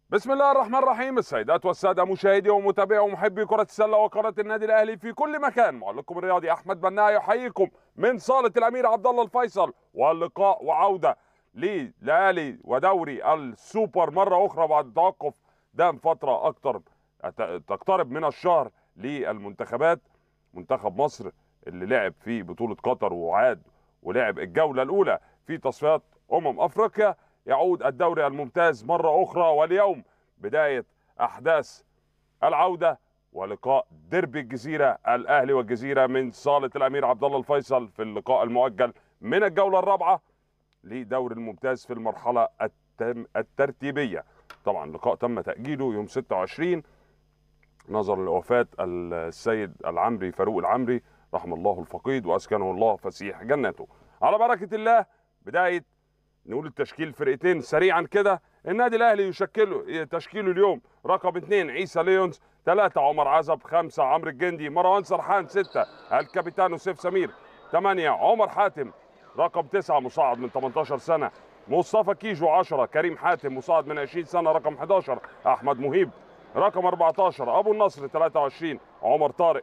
بسم الله الرحمن الرحيم السيدات والسادة مشاهدي ومتابعي ومحبي كرة السلة وقناة النادي الأهلي في كل مكان معلقكم الرياضي أحمد بناء يحييكم من صالة الأمير عبد الله الفيصل واللقاء وعودة لليالي ودوري السوبر مرة أخرى بعد توقف دام فترة أكتر تقترب من الشهر للمنتخبات منتخب مصر اللي لعب في بطولة قطر وعاد ولعب الجولة الأولى في تصفيات أمم أفريقيا يعود الدوري الممتاز مرة أخرى واليوم بداية أحداث العودة ولقاء ديربي الجزيرة الأهلي والجزيرة من صالة الأمير عبد الله الفيصل في اللقاء المؤجل من الجولة الرابعة لدوري الممتاز في المرحلة التم الترتيبية طبعا لقاء تم تأجيله يوم 26 نظرا لوفاة السيد العمري فاروق العمري رحم الله الفقيد وأسكنه الله فسيح جناته على بركة الله بداية نقول التشكيل فرقتين سريعا كده النادي الاهلي يشكله تشكيله اليوم رقم اثنين عيسى ليونز ثلاثة عمر عزب خمسة عمرو الجندي مروان سرحان ستة الكابيتانو سيف سمير ثمانية عمر حاتم رقم تسعة مصعد من 18 سنة مصطفى كيجو 10 كريم حاتم مصعد من 20 سنة رقم 11 أحمد مهيب رقم 14 أبو النصر 23 عمر طارق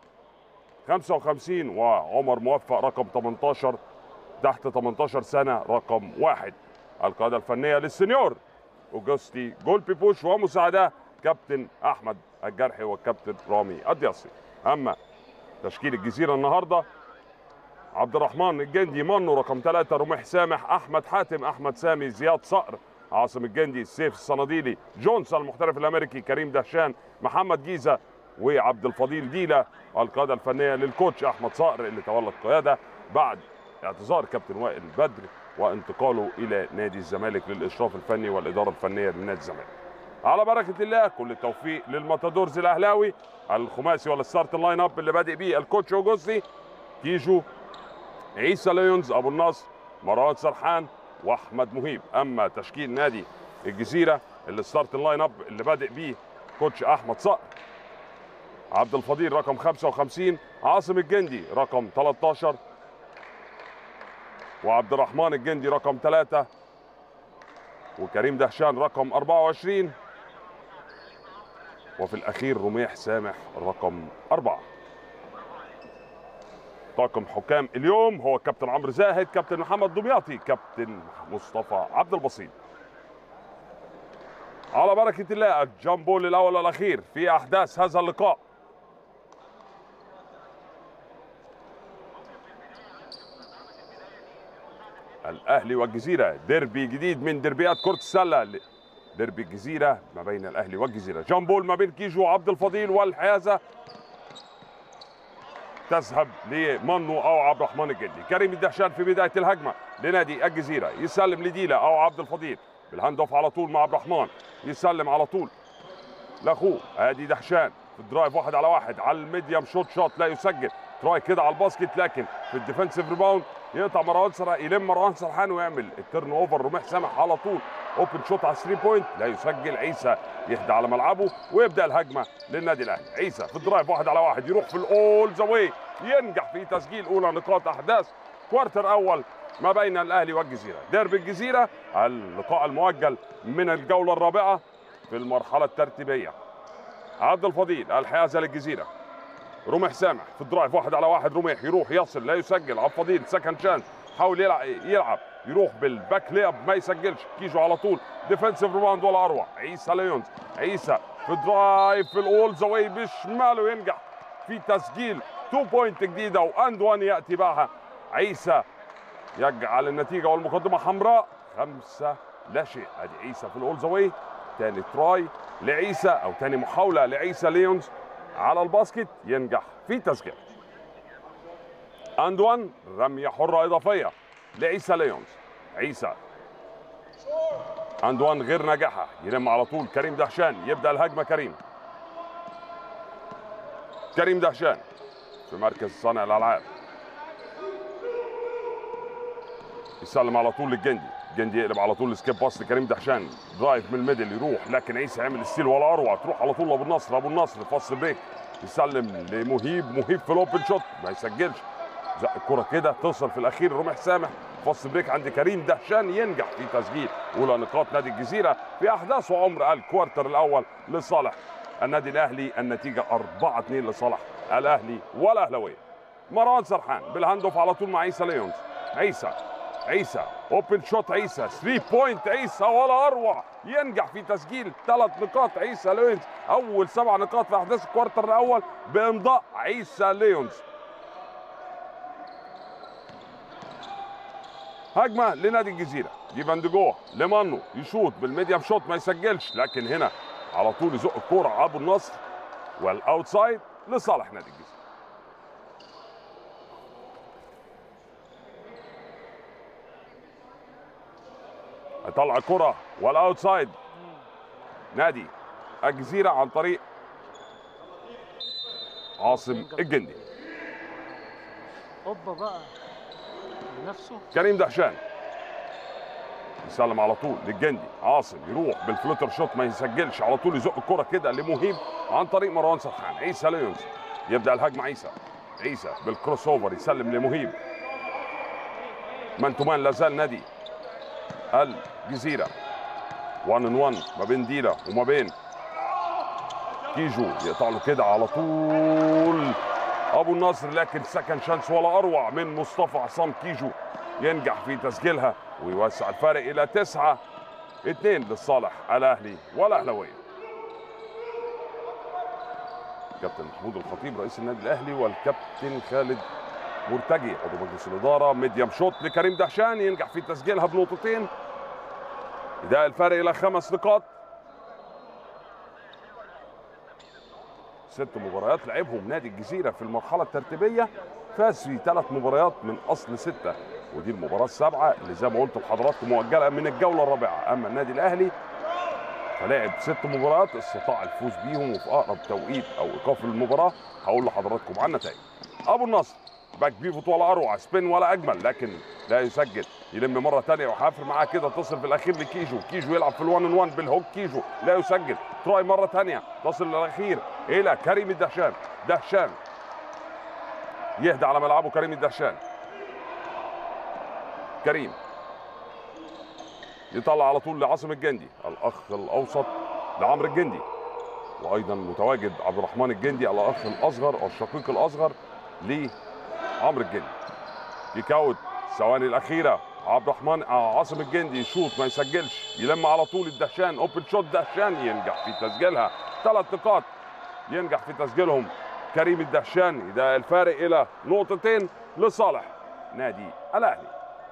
55 وعمر موفق رقم 18 تحت 18 سنة رقم واحد القيادة الفنية للسنيور أوجستي جول بيبوش ومساعدة كابتن أحمد الجرحي والكابتن رامي الدياصي أما تشكيل الجزيرة النهاردة عبد الرحمن الجندي منو رقم ثلاثة رميح سامح أحمد حاتم أحمد سامي زياد صقر عاصم الجندي سيف الصناديلي جونز المحترف الأمريكي كريم دهشان محمد جيزة وعبد الفضيل ديلا القيادة الفنية للكوتش أحمد صقر اللي تولى القيادة بعد اعتذار كابتن وائل بدر وانتقاله الى نادي الزمالك للاشراف الفني والاداره الفنيه لنادي الزمالك. على بركه الله كل التوفيق للماتادورز الاهلاوي الخماسي ولا الستارت لاين اب اللي بادئ بيه الكوتش اوجوستي كيجو عيسى ليونز ابو النصر مروان سرحان واحمد مهيب اما تشكيل نادي الجزيره الستارت لاين اب اللي بادئ بيه كوتش احمد صقر عبد الفضيل رقم 55 عاصم الجندي رقم 13 وعبد الرحمن الجندي رقم ثلاثة وكريم دهشان رقم 24 وفي الأخير رميح سامح رقم أربعة طاقم حكام اليوم هو كابتن عمرو زاهد كابتن محمد دمياطي كابتن مصطفى عبد البسيط على بركة الله الجامبول الأول والأخير في أحداث هذا اللقاء الاهلي والجزيره ديربي جديد من ديربيات كره السله ديربي الجزيره ما بين الاهلي والجزيره جامبول ما بين كيجو وعبد الفضيل والحيازه تذهب لمنو او عبد الرحمن الجندي كريم الدهشان في بدايه الهجمه لنادي الجزيره يسلم لديلا او عبد الفضيل بالهاند اوف على طول مع عبد الرحمن يسلم على طول لاخوه ادي دهشان في الدرايف واحد على واحد على الميديم شوت شوت لا يسجل تراي كده على الباسكت لكن في الديفنسيف ريباوند يقطع مروان سرحان يلم مروان سرحان ويعمل التيرن اوفر رميح سامح على طول اوبن شوت على 3 بوينت لا يسجل عيسى يهدى على ملعبه ويبدا الهجمه للنادي الاهلي عيسى في الدرايف واحد على واحد يروح في الاول ذا واي ينجح في تسجيل اولى نقاط احداث كوارتر اول ما بين الاهلي والجزيره ديربي الجزيره اللقاء المؤجل من الجوله الرابعه في المرحله الترتيبيه عبد الفضيل الحيازه للجزيره رميح سامح في الدرايف واحد على واحد رميح يروح يصل لا يسجل عبد الفضيل سكند شانس حاول يلعب يلعب يروح بالباك لياب ما يسجلش كيجو على طول ديفنسيف ريباوند ولا اروع عيسى ليونز عيسى في درايف في الاول زواي بشماله ينجح في تسجيل 2 بوينت جديده واند وان ياتي معها عيسى يجعل النتيجه والمقدمه حمراء خمسه لا شيء ادي عيسى في الاول زواي تاني تراي لعيسى او تاني محاوله لعيسى ليونز على الباسكت ينجح في تسجيل اند وان رميه حره اضافيه لعيسى ليونز عيسى اند وان غير ناجحه يلم على طول كريم دهشان يبدا الهجمه كريم كريم دهشان في مركز صانع الالعاب يسلم على طول للجندي الجندي يقلب على طول سكيب باس لكريم دهشان درايف من الميدل يروح لكن عيسى يعمل ستيل ولا اروع تروح على طول لابو النصر ابو النصر فاست بريك يسلم لمهيب مهيب في الاوبن شوت ما يسجلش زق الكرة كده توصل في الاخير رمح سامح فاست بريك عند كريم دهشان ينجح في تسجيل اولى نقاط نادي الجزيره في احداث وعمر الكوارتر الاول لصالح النادي الاهلي النتيجه 4 2 لصالح الاهلي والاهلاويه مروان سرحان بالهاند اوف على طول مع عيسى ليونز عيسى عيسى اوبن شوت عيسى 3 بوينت عيسى ولا اروع ينجح في تسجيل ثلاث نقاط عيسى ليونز اول سبع نقاط في احداث الكوارتر الاول بامضاء عيسى ليونز هجمه لنادي الجزيره دي فاندجوه لمانو يشوط بالميديم شوت ما يسجلش لكن هنا على طول يزق الكوره ابو النصر والاوتسايد لصالح نادي الجزيره هيطلع الكره والاوتسايد نادي الجزيره عن طريق عاصم الجندي اوبا بقى لنفسه كريم دهشان يسلم على طول للجندي عاصم يروح بالفلوتر شوت ما يسجلش على طول يزق الكره كده لمهيب عن طريق مروان سرحان عيسى ليونز يبدا الهجمه عيسى عيسى بالكروس اوفر يسلم لمهيب مان تو مان لا زال نادي الجزيره 1 ان 1 ما بين ديلا وما بين كيجو يقطع له كده على طول ابو النصر لكن سكن شانس ولا اروع من مصطفى عصام كيجو ينجح في تسجيلها ويوسع الفارق الى تسعة اثنين لصالح الاهلي والاهلاويه كابتن محمود الخطيب رئيس النادي الاهلي والكابتن خالد مرتجي عضو مجلس الاداره ميديم شوت لكريم دهشان ينجح في تسجيلها بنقطتين ده الفارق الى خمس نقاط ست مباريات لعبهم نادي الجزيره في المرحله الترتيبيه فاز في ثلاث مباريات من اصل سته ودي المباراه السابعه اللي زي ما قلت لحضراتكم مؤجله من الجوله الرابعه اما النادي الاهلي فلعب ست مباريات استطاع الفوز بيهم وفي اقرب توقيت او ايقاف المباراه هقول لحضراتكم عن النتائج ابو النصر باك بيفوت ولا اروع سبين ولا اجمل لكن لا يسجل يلم مره ثانيه وحافر معاه كده تصل في الاخير لكيجو كيجو يلعب في الوان ان وان بالهوك كيجو لا يسجل تراي مره ثانيه تصل للاخير الى كريم الدهشان دهشان يهدى على ملعبه كريم الدهشان كريم يطلع على طول لعاصم الجندي الاخ الاوسط لعمرو الجندي وايضا متواجد عبد الرحمن الجندي الاخ الاصغر او الشقيق الاصغر لعمرو الجندي كيك اوت الثواني الاخيره عبد الرحمن آه عاصم الجندي يشوط ما يسجلش يلم على طول الدهشان اوبن شوت دهشان ينجح في تسجيلها ثلاث نقاط ينجح في تسجيلهم كريم الدهشان ده الفارق الى نقطتين لصالح نادي الاهلي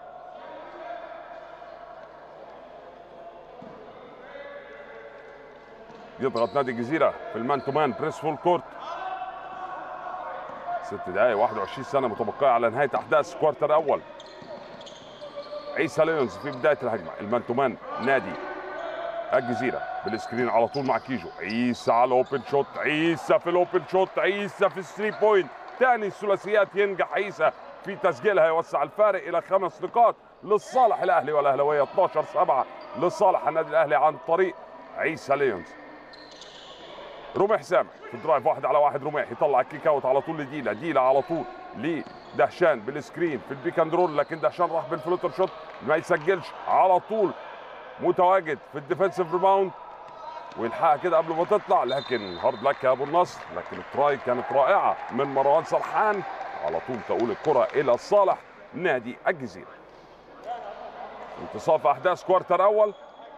يضغط نادي الجزيره في المان تو مان بريس فول كورت ست دقائق 21 سنه متبقيه على نهايه احداث الكوارتر الاول عيسى ليونز في بدايه الهجمه المان تو مان نادي الجزيره بالسكرين على طول مع كيجو عيسى على الاوبن شوت عيسى في الاوبن شوت عيسى في الثري بوينت ثاني الثلاثيات ينجح عيسى في تسجيلها يوسع الفارق الى خمس نقاط لصالح الاهلي والاهلاويه 12 7 لصالح النادي الاهلي عن طريق عيسى ليونز رمح سامح في الدرايف واحد على واحد رمح يطلع الكيك اوت على طول لديلا ديلا على طول لدهشان بالسكرين في البيك اند رول لكن دهشان راح بالفلوتر شوت ما يسجلش على طول متواجد في الديفensive ريباوند ويلحقها كده قبل ما تطلع لكن هارد لك يا ابو النصر لكن التراي كانت رائعه من مروان سرحان على طول تقول الكره الى صالح نادي الجزيره انتصاف احداث كوارتر اول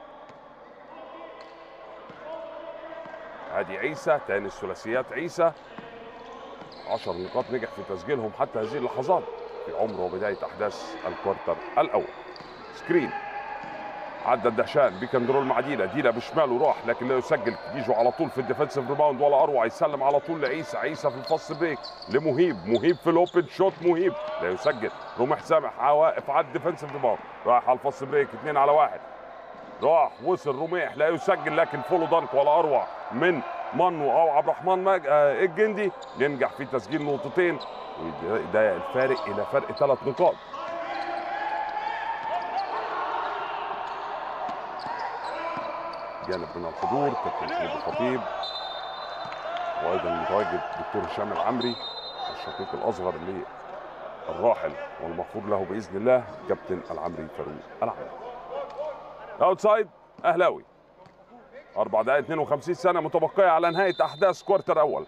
ادي عيسى تاني الثلاثيات عيسى 10 نقاط نجح في تسجيلهم حتى هذه اللحظات في عمر وبدايه احداث الكوارتر الاول سكرين عدى الدهشان بيكندرول مع ديلا ديلا بشماله راح لكن لا يسجل كيجو على طول في الديفنسيف ريباوند ولا اروع يسلم على طول لعيسى عيسى في الفاست بريك لمهيب مهيب في الاوبن شوت مهيب لا يسجل رمح سامح واقف على الديفنسيف ريباوند رايح على الفاست بريك اثنين على واحد راح وصل رميح لا يسجل لكن فولو دانك ولا اروع من منو او عبد الرحمن مج... آه الجندي ينجح في تسجيل نقطتين وده الفارق الى فرق ثلاث نقاط جانب من الحضور كابتن محمود الخطيب وايضا متواجد دكتور هشام العمري الشقيق الاصغر الراحل والمغفور له باذن الله كابتن العمري فاروق العمري اوتسايد اهلاوي اربع دقائق 52 سنه متبقيه على نهايه احداث كوارتر اول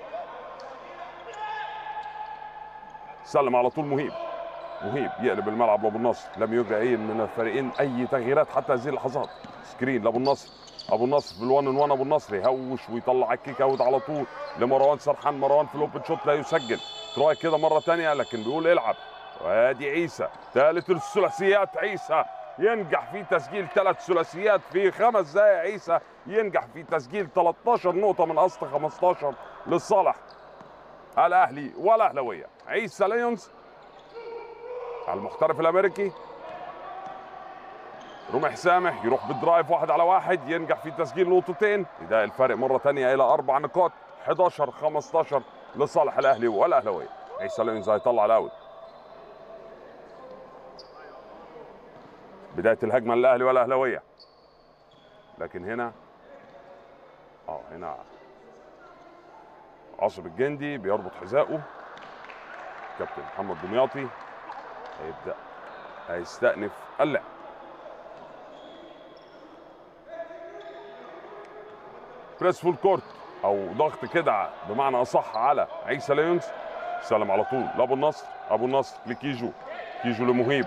سلم على طول مهيب مهيب يقلب الملعب لابو النصر لم يجري اي من الفريقين اي تغييرات حتى هذه اللحظات سكرين لابو النصر ابو النصر في الوان وان ابو النصر يهوش ويطلع الكيك اوت على طول لمروان سرحان مروان في الاوبن شوت لا يسجل تراي كده مره ثانيه لكن بيقول العب وادي عيسى ثالث الثلاثيات عيسى ينجح في تسجيل ثلاث ثلاثيات في خمس دقائق عيسى ينجح في تسجيل 13 نقطه من اصل 15 لصالح الاهلي والاهلاويه عيسى ليونز المحترف الامريكي رمح سامح يروح بالدرايف واحد على واحد ينجح في تسجيل نقطتين يضايق الفارق مره ثانيه الى اربع نقاط 11 15 لصالح الاهلي والاهلاويه عيسى ليونز هيطلع الاوت بدايه الهجمه للاهلي والاهلاويه لكن هنا اه هنا عاصم الجندي بيربط حذائه كابتن محمد دمياطي هيبدا هيستأنف اللعب بريس فول كورت او ضغط كده بمعنى اصح على عيسى ليونز سلم على طول لابو النصر ابو النصر لكيجو كيجو لمهيب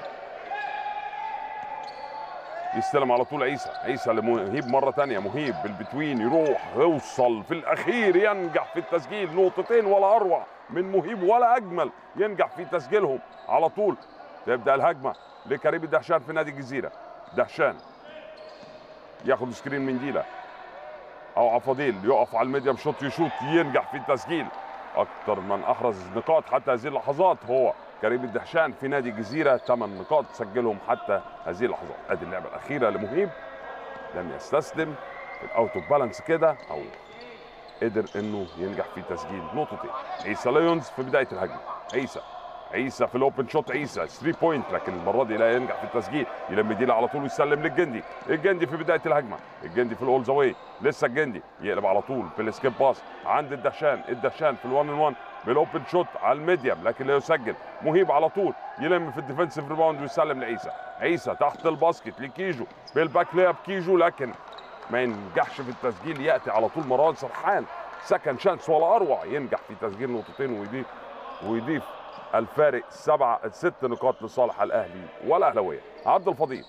يستلم على طول عيسى عيسى لمهيب مره ثانيه مهيب بالبتوين يروح يوصل في الاخير ينجح في التسجيل نقطتين ولا اروع من مهيب ولا اجمل ينجح في تسجيلهم على طول تبدا الهجمه لكريم الدهشان في نادي الجزيره دهشان ياخد سكرين من ديلا او عفاضيل يقف على الميديم شوت يشوط ينجح في التسجيل اكثر من احرز نقاط حتى هذه اللحظات هو كريم الدهشان في نادي الجزيره ثمان نقاط سجلهم حتى هذه اللحظات ادي اللعبه الاخيره لمهيب لم يستسلم في الاوت اوف بالانس كده او قدر انه ينجح في تسجيل نقطتين عيسى ليونز في بدايه الهجمه عيسى عيسى في الاوبن شوت عيسى 3 بوينت لكن المره دي لا ينجح في التسجيل يلم ديلا على طول ويسلم للجندي الجندي في بدايه الهجمه الجندي في الاول زاوي لسه الجندي يقلب على طول في السكيب باس عند الدهشان الدهشان في الوان ان وان بالاوبن شوت على الميديم لكن لا يسجل مهيب على طول يلم في الديفنسيف ريباوند ويسلم لعيسى عيسى تحت الباسكت لكيجو بالباك لياب كيجو لكن ما ينجحش في التسجيل ياتي على طول مروان سرحان سكند شانس ولا اروع ينجح في تسجيل نقطتين ويضيف ويضيف الفارق سبعة ست نقاط لصالح الاهلي والاهلاويه عبد الفضيل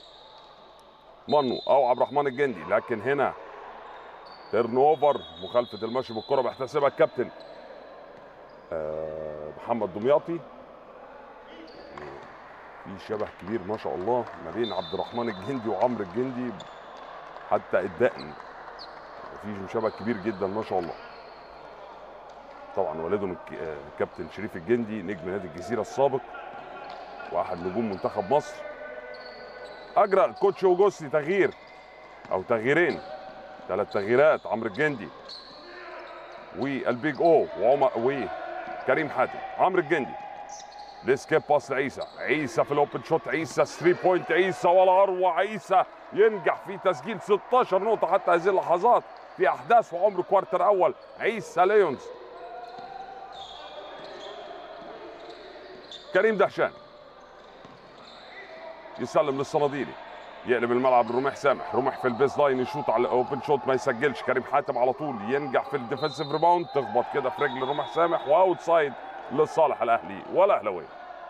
منو او عبد الرحمن الجندي لكن هنا تيرن اوفر مخالفه المشي بالكره بيحتسبها الكابتن آه، محمد دمياطي في شبه كبير ما شاء الله ما بين عبد الرحمن الجندي وعمرو الجندي حتى الدقن في شبه كبير جدا ما شاء الله طبعا والدهم الك- آه، الكابتن شريف الجندي نجم نادي الجزيره السابق واحد نجوم منتخب مصر اجرى كوتش اوجوستي تغيير او تغييرين ثلاث تغييرات عمرو الجندي والبيج او وعمر وكريم حاتم عمرو الجندي لسكيب باس لعيسى عيسى في الاوبن شوت عيسى 3 بوينت عيسى ولا اروع عيسى ينجح في تسجيل 16 نقطه حتى هذه اللحظات في احداث وعمر كوارتر اول عيسى ليونز كريم دهشان يسلم للصناديلي يقلب الملعب لرميح سامح رميح في البيز لاين يشوط على الاوبن شوت ما يسجلش كريم حاتم على طول ينجح في الديفنسيف ريباوند تخبط كده في رجل رميح سامح واوت سايد لصالح الاهلي والاهلاويه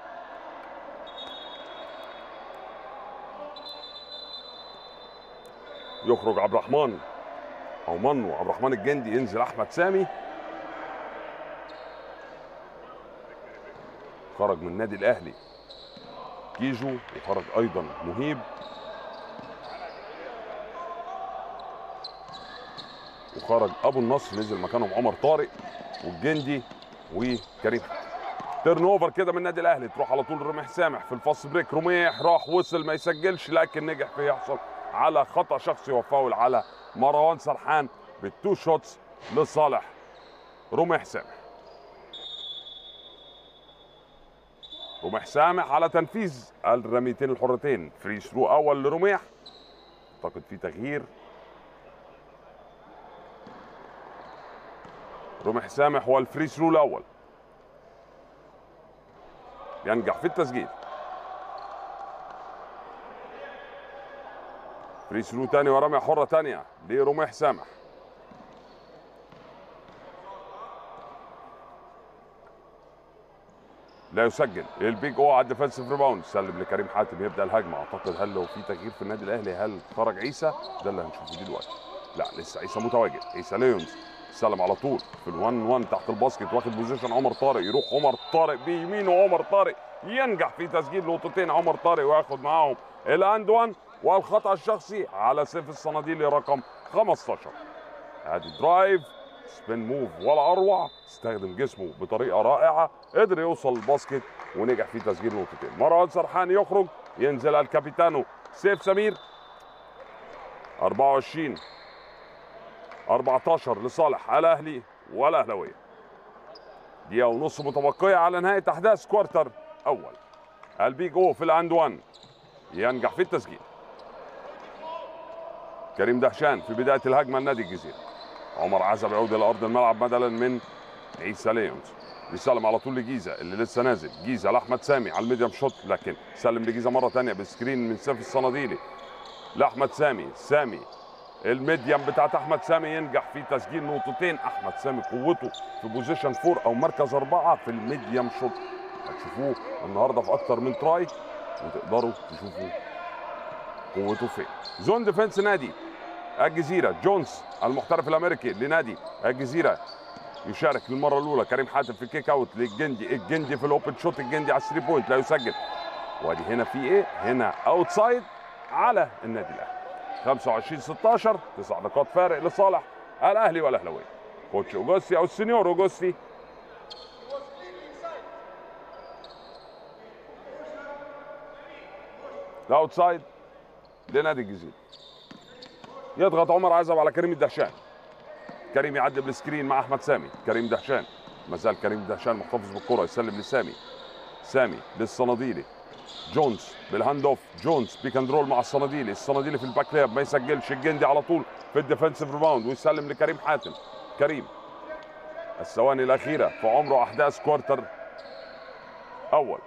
يخرج عبد الرحمن او منو عبد الرحمن الجندي ينزل احمد سامي خرج من النادي الاهلي كيجو وخرج ايضا مهيب وخرج ابو النصر نزل مكانهم عمر طارق والجندي وكريم تيرن اوفر كده من النادي الاهلي تروح على طول رميح سامح في الفاست بريك رميح راح وصل ما يسجلش لكن نجح في يحصل على خطا شخصي وفاول على مروان سرحان بالتو شوتس لصالح رميح سامح رميح سامح على تنفيذ الرميتين الحرتين فري ثرو اول لرميح اعتقد في تغيير رميح سامح هو الفري ثرو الاول ينجح في التسجيل فري ثرو تاني ورمية حرة تانية لرميح سامح لا يسجل البيج او على الديفensive ريباوند سلم لكريم حاتم يبدا الهجمه اعتقد هل لو في تغيير في النادي الاهلي هل خرج عيسى ده اللي هنشوفه دلوقتي لا لسه عيسى متواجد عيسى ليونز سلم على طول في ال1 1 تحت الباسكت واخد بوزيشن عمر طارق يروح عمر طارق بيمينه عمر طارق ينجح في تسجيل نقطتين عمر طارق وياخد معاهم الاند 1 والخطا الشخصي على سيف الصناديلي رقم 15 ادي درايف سبين موف ولا اروع استخدم جسمه بطريقه رائعه قدر يوصل الباسكت ونجح في تسجيل نقطتين مروان سرحان يخرج ينزل الكابيتانو سيف سمير 24 14 لصالح الاهلي والاهلاويه دقيقه ونص متبقيه على نهايه احداث كوارتر اول البيج او في الاند 1 ينجح في التسجيل كريم دهشان في بدايه الهجمه النادي الجزيره عمر عزب يعود الى ارض الملعب بدلا من عيسى ليونز بيسلم على طول لجيزه اللي لسه نازل جيزه لاحمد سامي على الميديم شوت لكن سلم لجيزه مره ثانيه بسكرين من سيف الصناديلي لاحمد سامي سامي الميديم بتاعت احمد سامي ينجح في تسجيل نقطتين احمد سامي قوته في بوزيشن فور او مركز اربعه في الميديم شوت هتشوفوه النهارده في اكتر من تراي وتقدروا تشوفوا قوته فين زون ديفense نادي الجزيره جونز المحترف الامريكي لنادي الجزيره يشارك للمره الاولى كريم حاتم في الكيك اوت للجندي الجندي في الاوبن شوت الجندي على الثري بوينت لا يسجل وادي هنا في ايه هنا اوتسايد على النادي الاهلي 25 16 تسع نقاط فارق لصالح الاهلي والاهلاويه كوتش اوجوستي او السنيور اوجوستي الاوتسايد لنادي الجزيره يضغط عمر عزب على كريم الدهشان كريم يعدي بالسكرين مع احمد سامي كريم دهشان ما زال كريم دهشان محتفظ بالكره يسلم لسامي سامي للصناديلي جونز بالهاند اوف جونز بيك اند رول مع الصناديلي الصناديلي في الباك لياب ما يسجلش الجندي على طول في الديفensive ريباوند ويسلم لكريم حاتم كريم الثواني الاخيره في عمره احداث كوارتر اول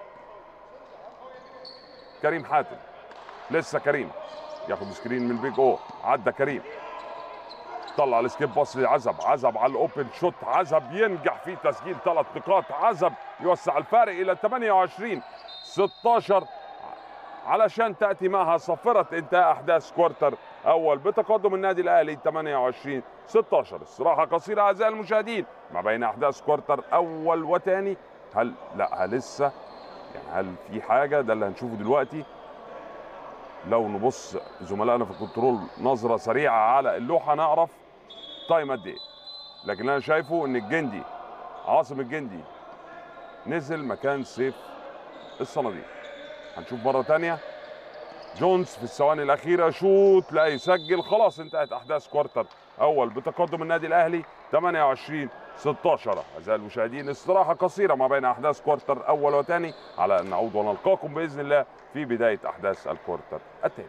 كريم حاتم لسه كريم ياخد سكرين من بيج او عدى كريم طلع السكيب باص لعزب عزب على الاوبن شوت عزب ينجح في تسجيل ثلاث نقاط عزب يوسع الفارق الى 28 16 علشان تاتي معها صفره انتهاء احداث كوارتر اول بتقدم النادي الاهلي 28 16 استراحه قصيره اعزائي المشاهدين ما بين احداث كوارتر اول وثاني هل لا لسه يعني هل في حاجه ده اللي هنشوفه دلوقتي لو نبص زملائنا في الكنترول نظره سريعه على اللوحه نعرف تايم قد ايه لكن انا شايفه ان الجندي عاصم الجندي نزل مكان سيف الصناديق هنشوف مره تانية جونز في الثواني الاخيره شوت لا يسجل خلاص انتهت احداث كوارتر اول بتقدم النادي الاهلي 28 16 اعزائي المشاهدين استراحه قصيره ما بين احداث كوارتر اول وثاني على ان نعود ونلقاكم باذن الله في بدايه احداث الكوارتر الثاني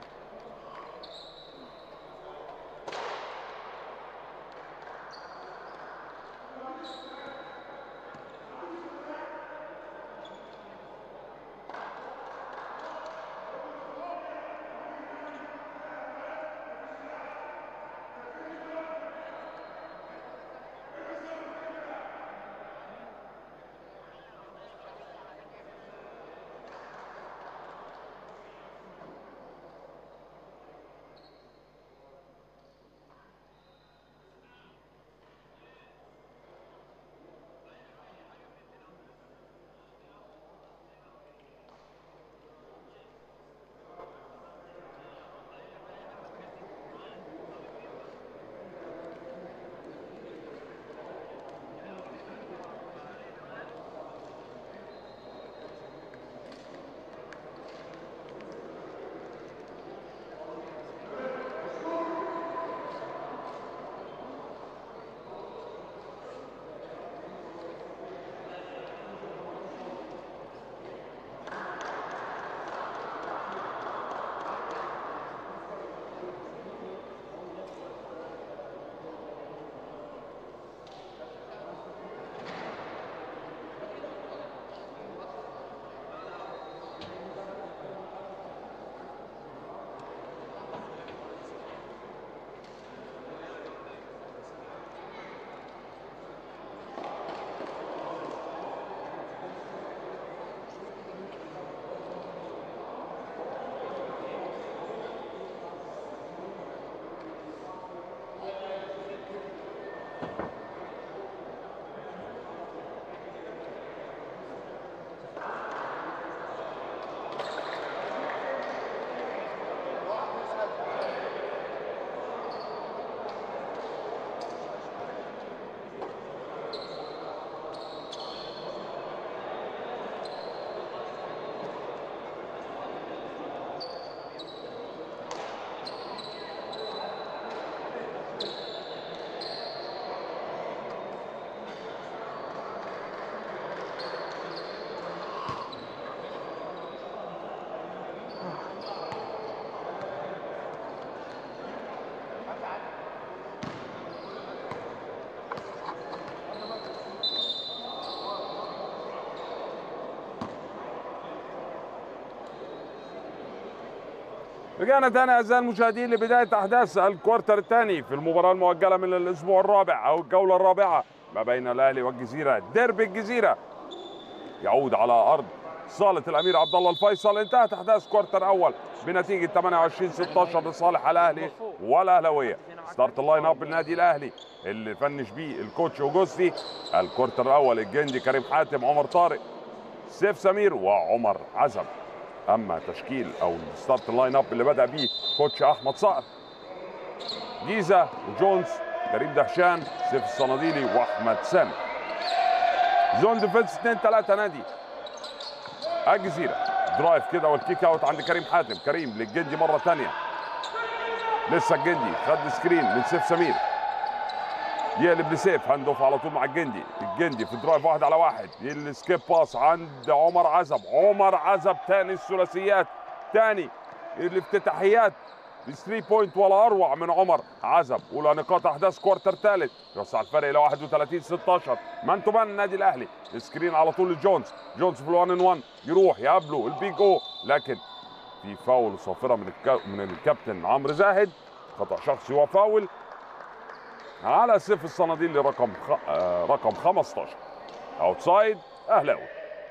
رجعنا تاني اعزائي المشاهدين لبدايه احداث الكوارتر الثاني في المباراه المؤجله من الاسبوع الرابع او الجوله الرابعه ما بين الاهلي والجزيره ديربي الجزيره يعود على ارض صاله الامير عبد الله الفيصل انتهت احداث كوارتر اول بنتيجه 28 16 لصالح الاهلي والاهلاويه ستارت اللاين اب النادي الاهلي اللي فنش بيه الكوتش اوجوستي الكوارتر الاول الجندي كريم حاتم عمر طارق سيف سمير وعمر عزب اما تشكيل او الستارت لاين اب اللي بدا بيه كوتش احمد صقر جيزه وجونز كريم دهشان سيف الصناديلي واحمد سامي زون ديفنس 2 3 نادي الجزيره درايف كده والكيك اوت عند كريم حاتم كريم للجندي مره ثانيه لسه الجندي خد سكرين من سيف سمير يقلب لسيف هاند اوف على طول مع الجندي الجندي في درايف واحد على واحد السكيب باس عند عمر عزب عمر عزب تاني الثلاثيات تاني الافتتاحيات 3 بوينت ولا اروع من عمر عزب اولى نقاط احداث كوارتر ثالث يوسع الفرق الى 31 16 مان تو مان النادي الاهلي سكرين على طول لجونز جونز في الوان ان 1 يروح يقابله البيج او لكن في فاول صافره من الكا... من الكابتن عمرو زاهد خطا شخصي وفاول على سيف الصناديل رقم خ... آه رقم 15 اوتسايد اهلاوي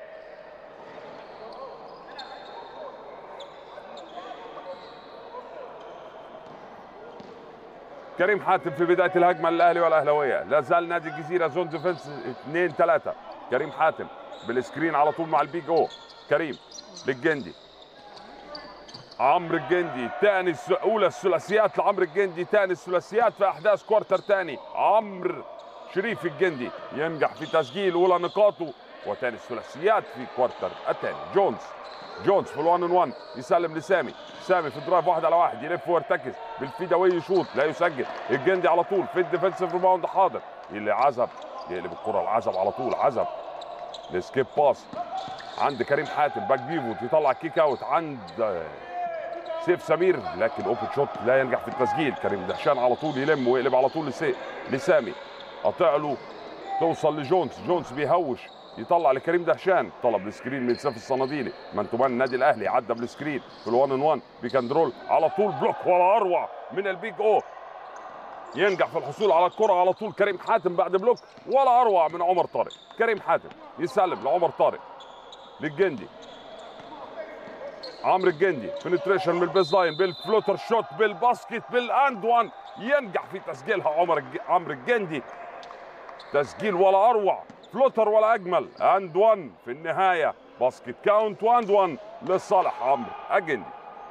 كريم حاتم في بدايه الهجمه للاهلي والاهلاويه لا زال نادي الجزيره زون ديفنس 2 3 كريم حاتم بالسكرين على طول مع البيج او كريم للجندي عمرو الجندي تاني الس- اولى الثلاثيات لعمرو الجندي تاني الثلاثيات في احداث كوارتر تاني عمرو شريف الجندي ينجح في تسجيل اولى نقاطه وتاني الثلاثيات في كوارتر الثاني جونز جونز في الوان ان 1 يسلم لسامي سامي في درايف واحد على واحد يلف ويرتكز بالفيداوي يشوط لا يسجل الجندي على طول في الديفنسيف ريباوند حاضر اللي عزب يقلب الكره العزب على طول عزب السكيب باس عند كريم حاتم باك بيفوت يطلع كيك اوت عند آه، سيف سمير لكن اوبن شوت لا ينجح في التسجيل كريم دهشان على طول يلم ويقلب على طول لسي لسامي قاطع له توصل لجونز جونز بيهوش يطلع لكريم دهشان طلب السكرين من سيف الصناديلي منتوبان النادي الاهلي عدى بالسكرين في الوان ان 1 بيكندرول على طول بلوك ولا اروع من البيج او ينجح في الحصول على الكرة على طول كريم حاتم بعد بلوك ولا اروع من عمر طارق كريم حاتم يسلم لعمر طارق للجندي عمرو الجندي بنتريشن من البيز لاين بالفلوتر شوت بالباسكت بالاند وان ينجح في تسجيلها عمر الج... عمرو الجندي تسجيل ولا اروع فلوتر ولا اجمل اند وان في النهايه باسكت كاونت واند وان لصالح عمرو الجندي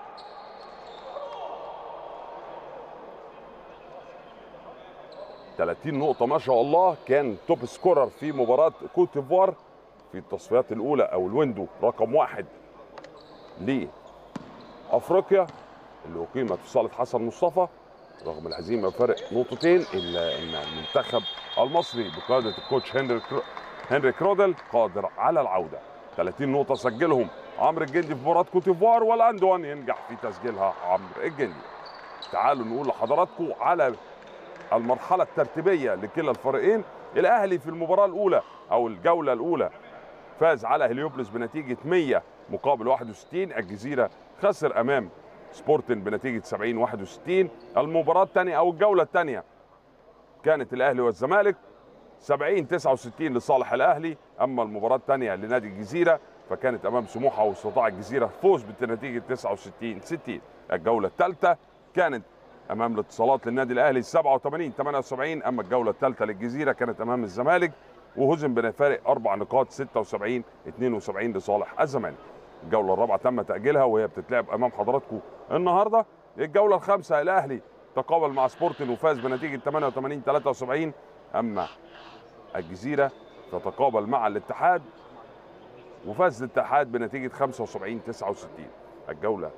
ثلاثين نقطة ما شاء الله كان توب سكورر في مباراة كوت ديفوار في التصفيات الأولى أو الويندو رقم واحد لأفريقيا اللي أقيمت في صالة حسن مصطفى رغم الهزيمة بفرق نقطتين إلا أن المنتخب المصري بقيادة الكوتش هنري كرو... هنري كرودل قادر على العودة 30 نقطة سجلهم عمرو الجندي في مباراة كوت ديفوار والاندوان ينجح في تسجيلها عمرو الجندي تعالوا نقول لحضراتكم على المرحلة الترتيبية لكلا الفريقين الأهلي في المباراة الأولى أو الجولة الأولى فاز على هليوبلس بنتيجة 100 مقابل 61 الجزيرة خسر أمام سبورتن بنتيجة 70 61 المباراة الثانية أو الجولة الثانية كانت الأهلي والزمالك 70 69 لصالح الأهلي أما المباراة الثانية لنادي الجزيرة فكانت أمام سموحة واستطاع الجزيرة الفوز بنتيجة 69 60 الجولة الثالثة كانت امام الاتصالات للنادي الاهلي 87 78 اما الجوله الثالثه للجزيره كانت امام الزمالك وهزم بفارق اربع نقاط 76 72 لصالح الزمالك الجوله الرابعه تم تاجيلها وهي بتتلعب امام حضراتكم النهارده الجوله الخامسه الاهلي تقابل مع سبورتن وفاز بنتيجه 88 73 اما الجزيره تتقابل مع الاتحاد وفاز الاتحاد بنتيجه 75 69 الجوله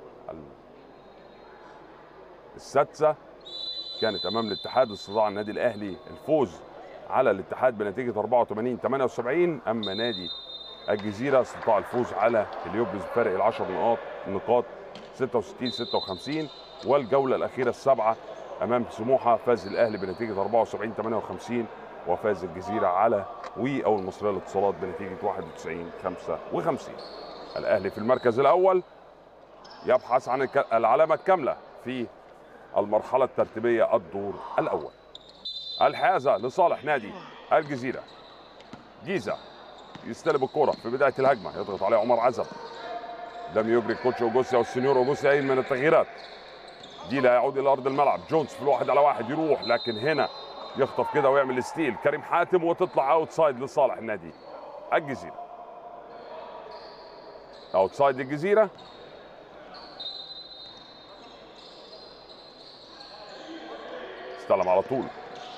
السادسه كانت امام الاتحاد استطاع النادي الاهلي الفوز على الاتحاد بنتيجه 84 78 اما نادي الجزيره استطاع الفوز على اليوبلس بفارق العشر نقاط نقاط 66 56 والجوله الاخيره السابعه امام سموحه فاز الاهلي بنتيجه 74 58 وفاز الجزيره على وي او المصريه للاتصالات بنتيجه 91 55 الاهلي في المركز الاول يبحث عن الك- العلامه الكامله في المرحله الترتيبيه الدور الاول الحيازه لصالح نادي الجزيره جيزه يستلم الكره في بدايه الهجمه يضغط عليه عمر عزب لم يجري كوتش اوجوسيا والسنيور اوجوسيا اي من التغييرات دي لا يعود الى ارض الملعب جونز في الواحد على واحد يروح لكن هنا يخطف كده ويعمل ستيل كريم حاتم وتطلع اوت سايد لصالح النادي الجزيره اوت سايد الجزيره استلم على طول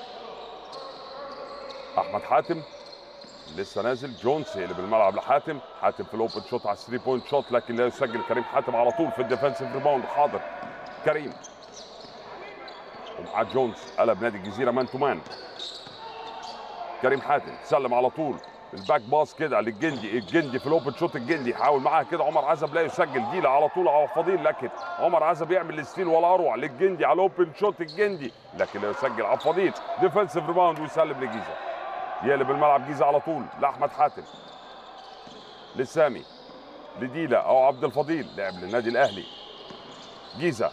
احمد حاتم لسه نازل جونز يقلب الملعب لحاتم حاتم في الاوبن شوت على 3 بوينت شوت لكن لا يسجل كريم حاتم على طول في الديفensive ريباوند حاضر كريم ومعاه جونز قلب نادي الجزيره مان تو مان كريم حاتم سلم على طول الباك باص كده للجندي الجندي في الاوبن شوت الجندي حاول معاها كده عمر عزب لا يسجل ديلا على طول على فضيل لكن عمر عزب يعمل الستيل ولا اروع للجندي على الاوبن شوت الجندي لكن لا يسجل على فضيل ديفensive ريباوند ويسلم لجيزه يقلب الملعب جيزه على طول لاحمد حاتم لسامي لديلا او عبد الفضيل لعب للنادي الاهلي جيزه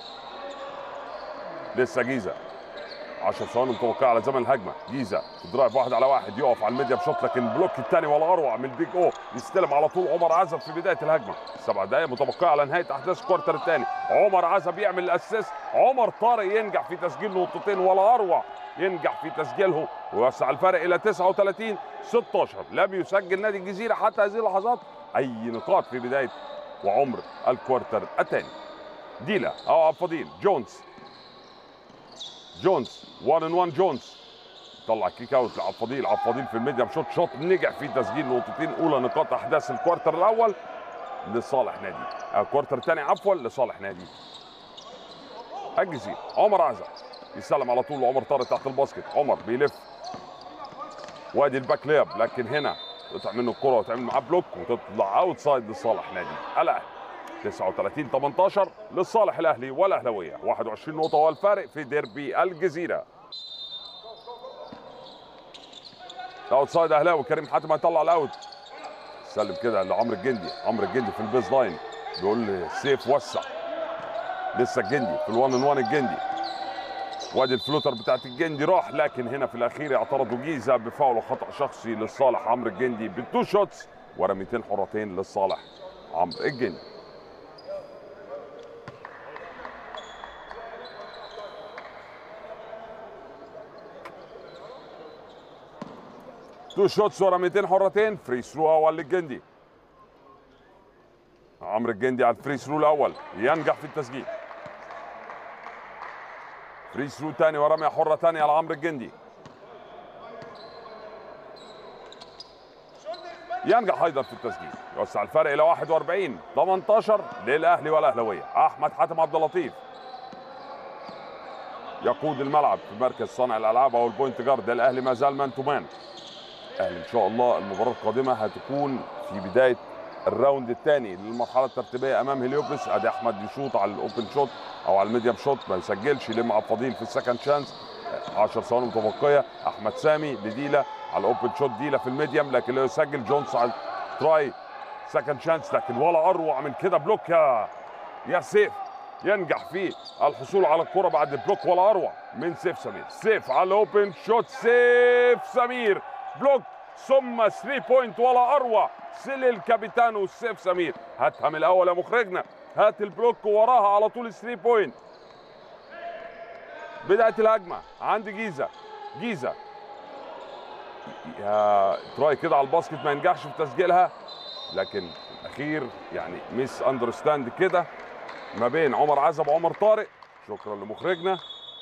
لسه جيزه 10 ثواني متوقعه على زمن الهجمه جيزه درايف واحد على واحد يقف على الميديا بشوط لكن البلوك الثاني ولا اروع من البيج او يستلم على طول عمر عزب في بدايه الهجمه سبع دقائق متوقعه على نهايه احداث الكوارتر الثاني عمر عزب يعمل الاسيست عمر طارق ينجح في تسجيل نقطتين ولا اروع ينجح في تسجيلهم ويوسع الفرق الى 39 16 لم يسجل نادي الجزيره حتى هذه اللحظات اي نقاط في بدايه وعمر الكوارتر الثاني ديلا او عبد الفضيل جونز جونز 1 ان 1 جونز طلع كيك اوت لعبد الفضيل عبد الفضيل في الميديا بشوت شوت نجح في تسجيل نقطتين اولى نقاط احداث الكوارتر الاول لصالح نادي الكوارتر الثاني عفوا لصالح نادي الجزيره عمر عزب يسلم على طول لعمر طارق تحت الباسكت عمر بيلف وادي الباك لياب لكن هنا تقطع منه الكره وتعمل معاه بلوك وتطلع اوت سايد لصالح نادي الاهلي 39 18 لصالح الاهلي والاهلاويه 21 نقطه هو الفارق في ديربي الجزيره اوت سايد اهلاوي كريم حاتم هيطلع الاوت سلم كده لعمرو الجندي عمرو الجندي في البيز لاين بيقول لي سيف وسع لسه الجندي في الوان ان وان الجندي وادي الفلوتر بتاعت الجندي راح لكن هنا في الاخير اعترضوا جيزه بفاول وخطا شخصي لصالح عمرو الجندي بالتو شوتس ورميتين حرتين لصالح عمرو الجندي تو شوتس ورميتين حرتين فري ثرو اول للجندي عمرو الجندي على الفري ثرو الاول ينجح في التسجيل فري ثرو تاني ورميه حره تانية لعمرو الجندي ينجح ايضا في التسجيل يوسع الفرق الى 41 18 للاهلي والاهلاويه احمد حاتم عبد اللطيف يقود الملعب في مركز صانع الالعاب او البوينت جارد الاهلي ما زال مان تو مان الاهلي ان شاء الله المباراه القادمه هتكون في بدايه الراوند الثاني للمرحله الترتيبيه امام هليوبلس ادي احمد يشوط على الاوبن شوت او على الميديم شوت ما يسجلش يلم عبد الفضيل في السكند شانس 10 ثواني متبقيه احمد سامي لديلا على الاوبن شوت ديلا في الميديم لكن لا يسجل جونز على تراي سكند شانس لكن ولا اروع من كده بلوك يا يا سيف ينجح في الحصول على الكره بعد بلوك ولا اروع من سيف سمير سيف على الاوبن شوت سيف سمير بلوك ثم 3 بوينت ولا اروع سيل الكابيتانو سيف سمير هاتها من الاول يا مخرجنا هات البلوك وراها على طول 3 بوينت بدايه الهجمه عند جيزه جيزه يا تراي كده على الباسكت ما ينجحش في تسجيلها لكن في الاخير يعني ميس اندرستاند كده ما بين عمر عزب وعمر طارق شكرا لمخرجنا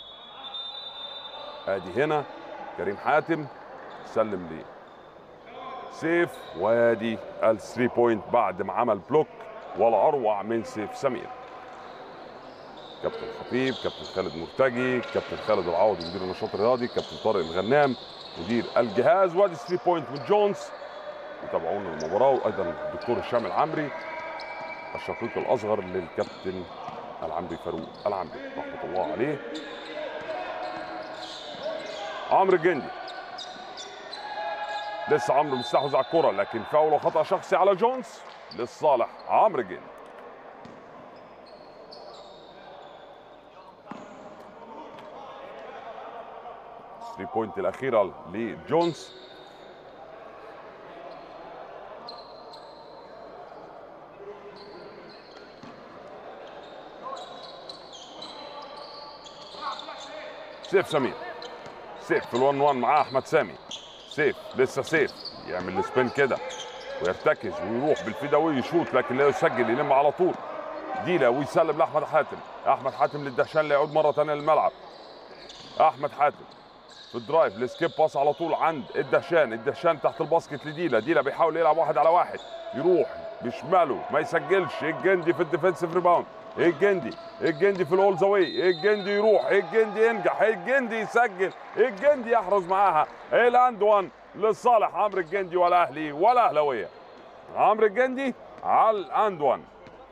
ادي هنا كريم حاتم سلم لي سيف وادي ال 3 بوينت بعد ما عمل بلوك ولا اروع من سيف سمير كابتن خطيب كابتن خالد مرتجي كابتن خالد العوضي مدير النشاط الرياضي كابتن طارق الغنام مدير الجهاز وادي 3 بوينت من جونز يتابعونا المباراه وايضا الدكتور هشام العمري الشقيق الاصغر للكابتن العمري فاروق العمري رحمه الله عليه عمرو الجندي لسه عمرو مستحوذ على الكرة لكن فاول وخطأ شخصي على جونز لصالح عمرو الجندي 3 بوينت الاخيره لجونز سيف سمير سيف في الون 1 معاه احمد سامي سيف لسه سيف يعمل السبين كده ويرتكز ويروح بالفيداوي يشوط لكن لا يسجل يلم على طول ديلا ويسلم لاحمد حاتم احمد حاتم للدهشان ليعود مره ثانيه للملعب احمد حاتم في الدرايف السكيب باس على طول عند الدهشان الدهشان تحت الباسكت لديلا ديلا بيحاول يلعب واحد على واحد يروح بشماله ما يسجلش الجندي في الديفنسيف ريباوند الجندي الجندي في الاول زاوي الجندي يروح الجندي ينجح الجندي يسجل الجندي يحرز معاها الاند وان لصالح عمرو الجندي والاهلي والاهلاويه عمرو الجندي على الاند وان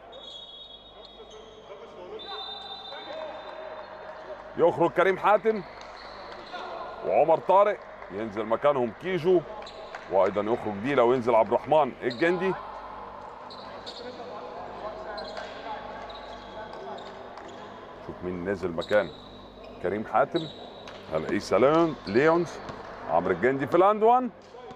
يخرج كريم حاتم وعمر طارق ينزل مكانهم كيجو وايضا يخرج ديلا وينزل عبد الرحمن الجندي شوف مين نزل مكان كريم حاتم هلا عيسى ليون ليونز عمرو الجندي في الاند وان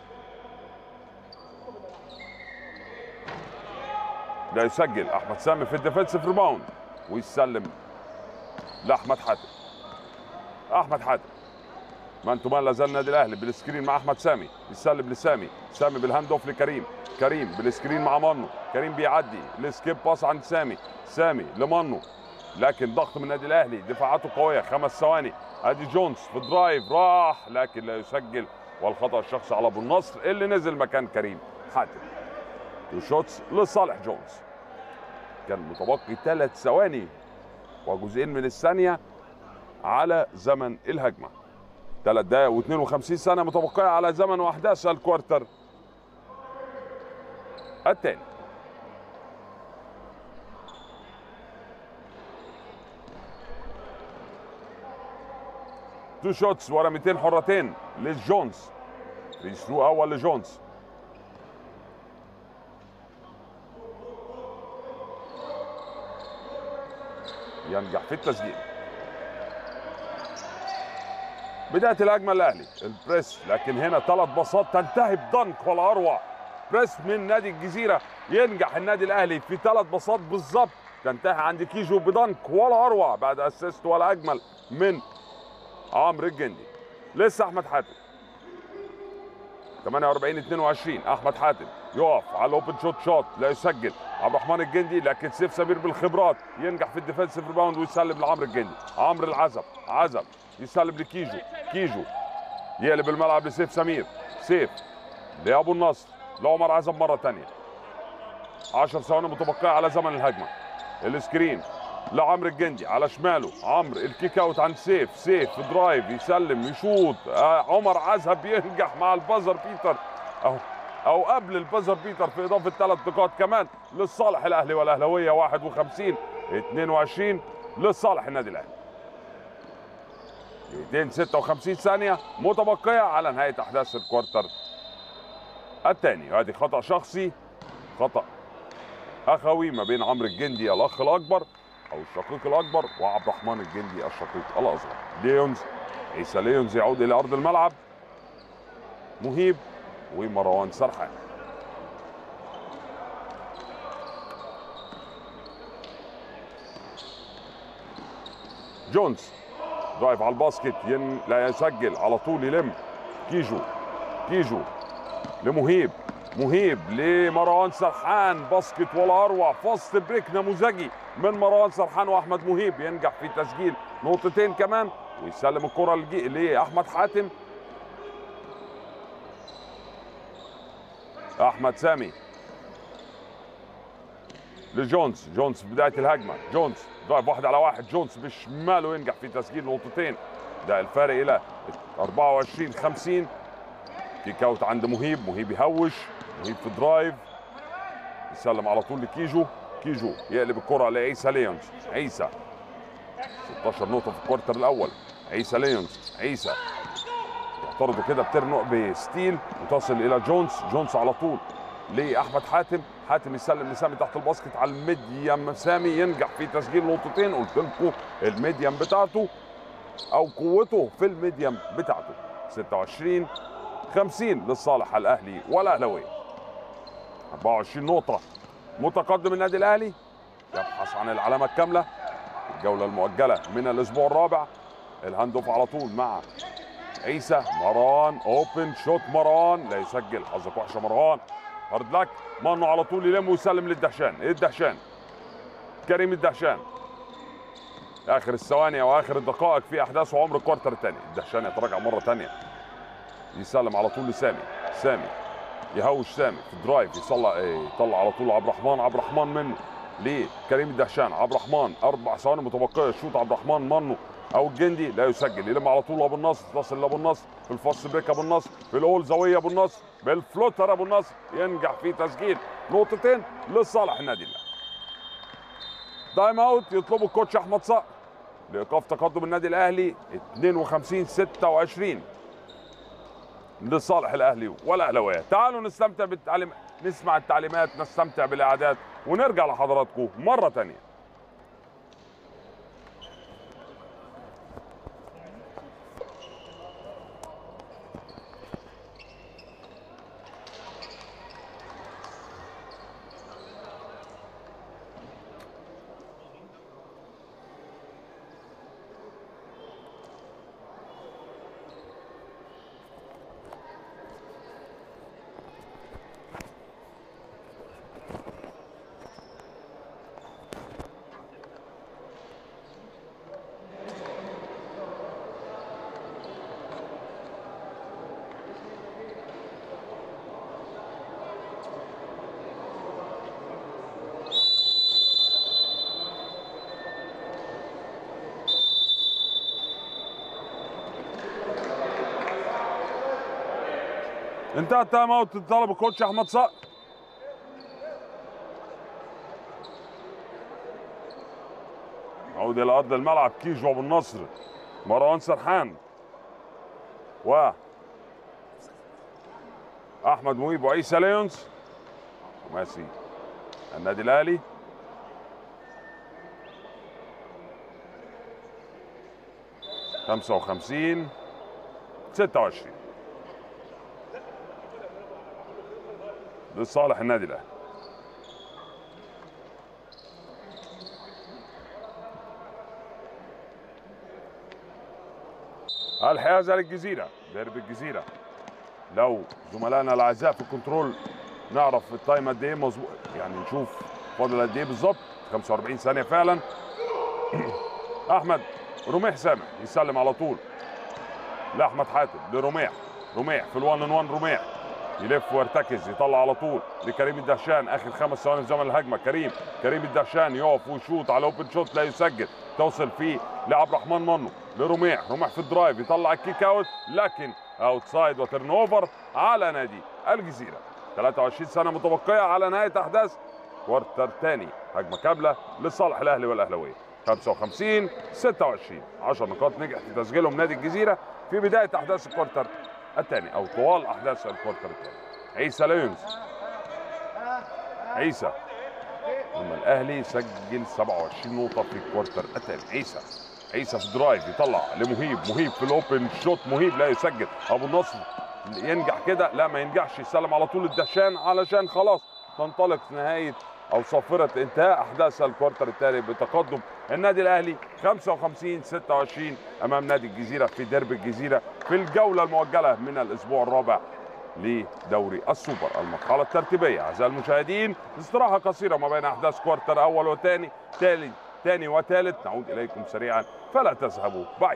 لا يسجل احمد سامي في الديفنسيف ريباوند ويسلم لاحمد حاتم احمد حاتم مان تو مان لازال النادي الاهلي بالسكرين مع احمد سامي يسلم لسامي سامي بالهاند اوف لكريم كريم بالسكرين مع مانو كريم بيعدي السكيب باس عند سامي سامي لمانو لكن ضغط من النادي الاهلي دفاعاته قويه خمس ثواني ادي جونز في درايف راح لكن لا يسجل والخطا الشخصي على ابو النصر اللي نزل مكان كريم حاتم تو شوتس لصالح جونز كان متبقي ثلاث ثواني وجزئين من الثانيه على زمن الهجمه ثلاث دقائق و52 ثانيه متبقيه على زمن واحداث الكوارتر الثاني تو شوتس ورا 200 حرتين للجونز فري ثرو اول لجونز ينجح في التسجيل بدايه الهجمه الاهلي البريس لكن هنا ثلاث باصات تنتهي بدنك ولا اروع بريس من نادي الجزيره ينجح النادي الاهلي في ثلاث باصات بالظبط تنتهي عند كيجو بدنك ولا اروع بعد اسيست ولا اجمل من عمرو الجندي لسه احمد حاتم 48 22 احمد حاتم يقف على الاوبن شوت شوت لا يسجل عبد الرحمن الجندي لكن سيف سمير بالخبرات ينجح في الديفنسيف ريباوند ويسلم لعمرو الجندي عمرو العزب عزب يسلم لكيجو كيجو يقلب الملعب لسيف سمير سيف لابو النصر لعمر عزب مره ثانيه 10 ثواني متبقيه على زمن الهجمه السكرين لعمرو الجندي على شماله عمرو الكيك اوت عند سيف سيف في درايف يسلم يشوط آه عمر عزب ينجح مع البازر بيتر اهو او قبل البازر بيتر في اضافه ثلاث نقاط كمان لصالح الاهلي والاهلاويه 51 22 لصالح النادي الاهلي 256 ثانيه متبقيه على نهايه احداث الكوارتر الثاني وادي خطا شخصي خطا اخوي ما بين عمرو الجندي الاخ الاكبر او الشقيق الاكبر وعبد الرحمن الجندي الشقيق الاصغر ليونز عيسى ليونز يعود الى ارض الملعب مهيب ومروان سرحان جونز درايف على الباسكت ين لا يسجل على طول يلم كيجو كيجو لمهيب مهيب لمروان سرحان باسكت ولا اروع فاست بريك نموذجي من مروان سرحان واحمد مهيب ينجح في تسجيل نقطتين كمان ويسلم الكره لجي- لاحمد حاتم احمد سامي لجونز جونز في بدايه الهجمه جونز درايف واحد على واحد جونز بشماله ينجح في تسجيل نقطتين ده الفارق الى 24 50 كيك اوت عند مهيب مهيب يهوش مهيب في درايف يسلم على طول لكيجو كيجو يقلب الكره لعيسى ليونز عيسى 16 نقطه في الكوارتر الاول عيسى ليونز عيسى يعترضوا كده بترنق بستيل وتصل الى جونز جونز على طول لاحمد حاتم حاتم يسلم لسامي تحت الباسكت على الميديم سامي ينجح في تسجيل نقطتين قلت لكم الميديم بتاعته او قوته في الميديم بتاعته 26 50 للصالح الاهلي والاهلاويه 24 نقطه متقدم النادي الاهلي يبحث عن العلامه الكامله الجوله المؤجله من الاسبوع الرابع الهاند اوف على طول مع عيسى مروان اوبن شوت مروان لا يسجل حظك وحشه مروان هارد لك مانو على طول يلم ويسلم للدهشان ايه الدهشان كريم الدهشان اخر الثواني واخر الدقائق في احداث وعمر الكوارتر الثاني الدهشان يتراجع مره ثانيه يسلم على طول لسامي سامي يهوش سامي في الدرايف يصلى ايه يطلع على طول عبد الرحمن عبد الرحمن منه ليه كريم الدهشان عبد الرحمن اربع ثواني متبقيه شوط عبد الرحمن منه او الجندي لا يسجل يلم على طول ابو النصر تصل لابو النصر في الفاست بريك ابو النصر في الاول زاويه ابو النصر بالفلوتر ابو النصر ينجح في تسجيل نقطتين لصالح النادي الاهلي تايم اوت يطلبه الكوتش احمد صقر لايقاف تقدم النادي الاهلي 52 26 لصالح الاهلي والاهلاويه تعالوا نستمتع بالتعليم نسمع التعليمات نستمتع بالاعداد ونرجع لحضراتكم مره ثانيه انتهى التايم اوت طلب الكوتش احمد صقر عود الى ارض الملعب كيجو ابو النصر مروان سرحان و احمد مهيب وعيسى ليونز خماسي النادي الاهلي خمسة وخمسين ستة وعشرين لصالح النادي الاهلي الحيازه للجزيره ديربي الجزيره لو زملائنا الاعزاء في الكنترول نعرف التايم قد ايه مظبوط يعني نشوف فاضل قد ايه بالظبط 45 ثانيه فعلا احمد رميح سامح يسلم على طول لاحمد حاتم لرميح رميح في الوان ان وان رميح يلف ويرتكز يطلع على طول لكريم الدهشان اخر خمس ثواني في زمن الهجمه كريم كريم الدهشان يقف ويشوط على اوبن شوت لا يسجل توصل فيه لعبد الرحمن منو لرميح رميح في الدرايف يطلع الكيك اوت لكن اوتسايد وترن اوفر على نادي الجزيره 23 سنه متبقيه على نهايه احداث كوارتر ثاني هجمه كامله لصالح الاهلي والاهلاويه 55 26 10 نقاط نجح في تسجيلهم نادي الجزيره في بدايه احداث الكوارتر الثاني او طوال احداث الكوارتر الثاني عيسى ليونز عيسى لما الاهلي سجل 27 نقطه في الكوارتر الثاني عيسى عيسى في درايف يطلع لمهيب مهيب في الاوبن شوت مهيب لا يسجل ابو النصر ينجح كده لا ما ينجحش يسلم على طول الدهشان علشان خلاص تنطلق نهايه او صافره انتهاء احداث الكوارتر الثاني بتقدم النادي الاهلي 55 26 امام نادي الجزيره في ديربي الجزيره في الجوله المؤجله من الاسبوع الرابع لدوري السوبر المرحله الترتيبيه اعزائي المشاهدين استراحه قصيره ما بين احداث كوارتر اول وثاني ثاني ثاني وثالث نعود اليكم سريعا فلا تذهبوا بعيد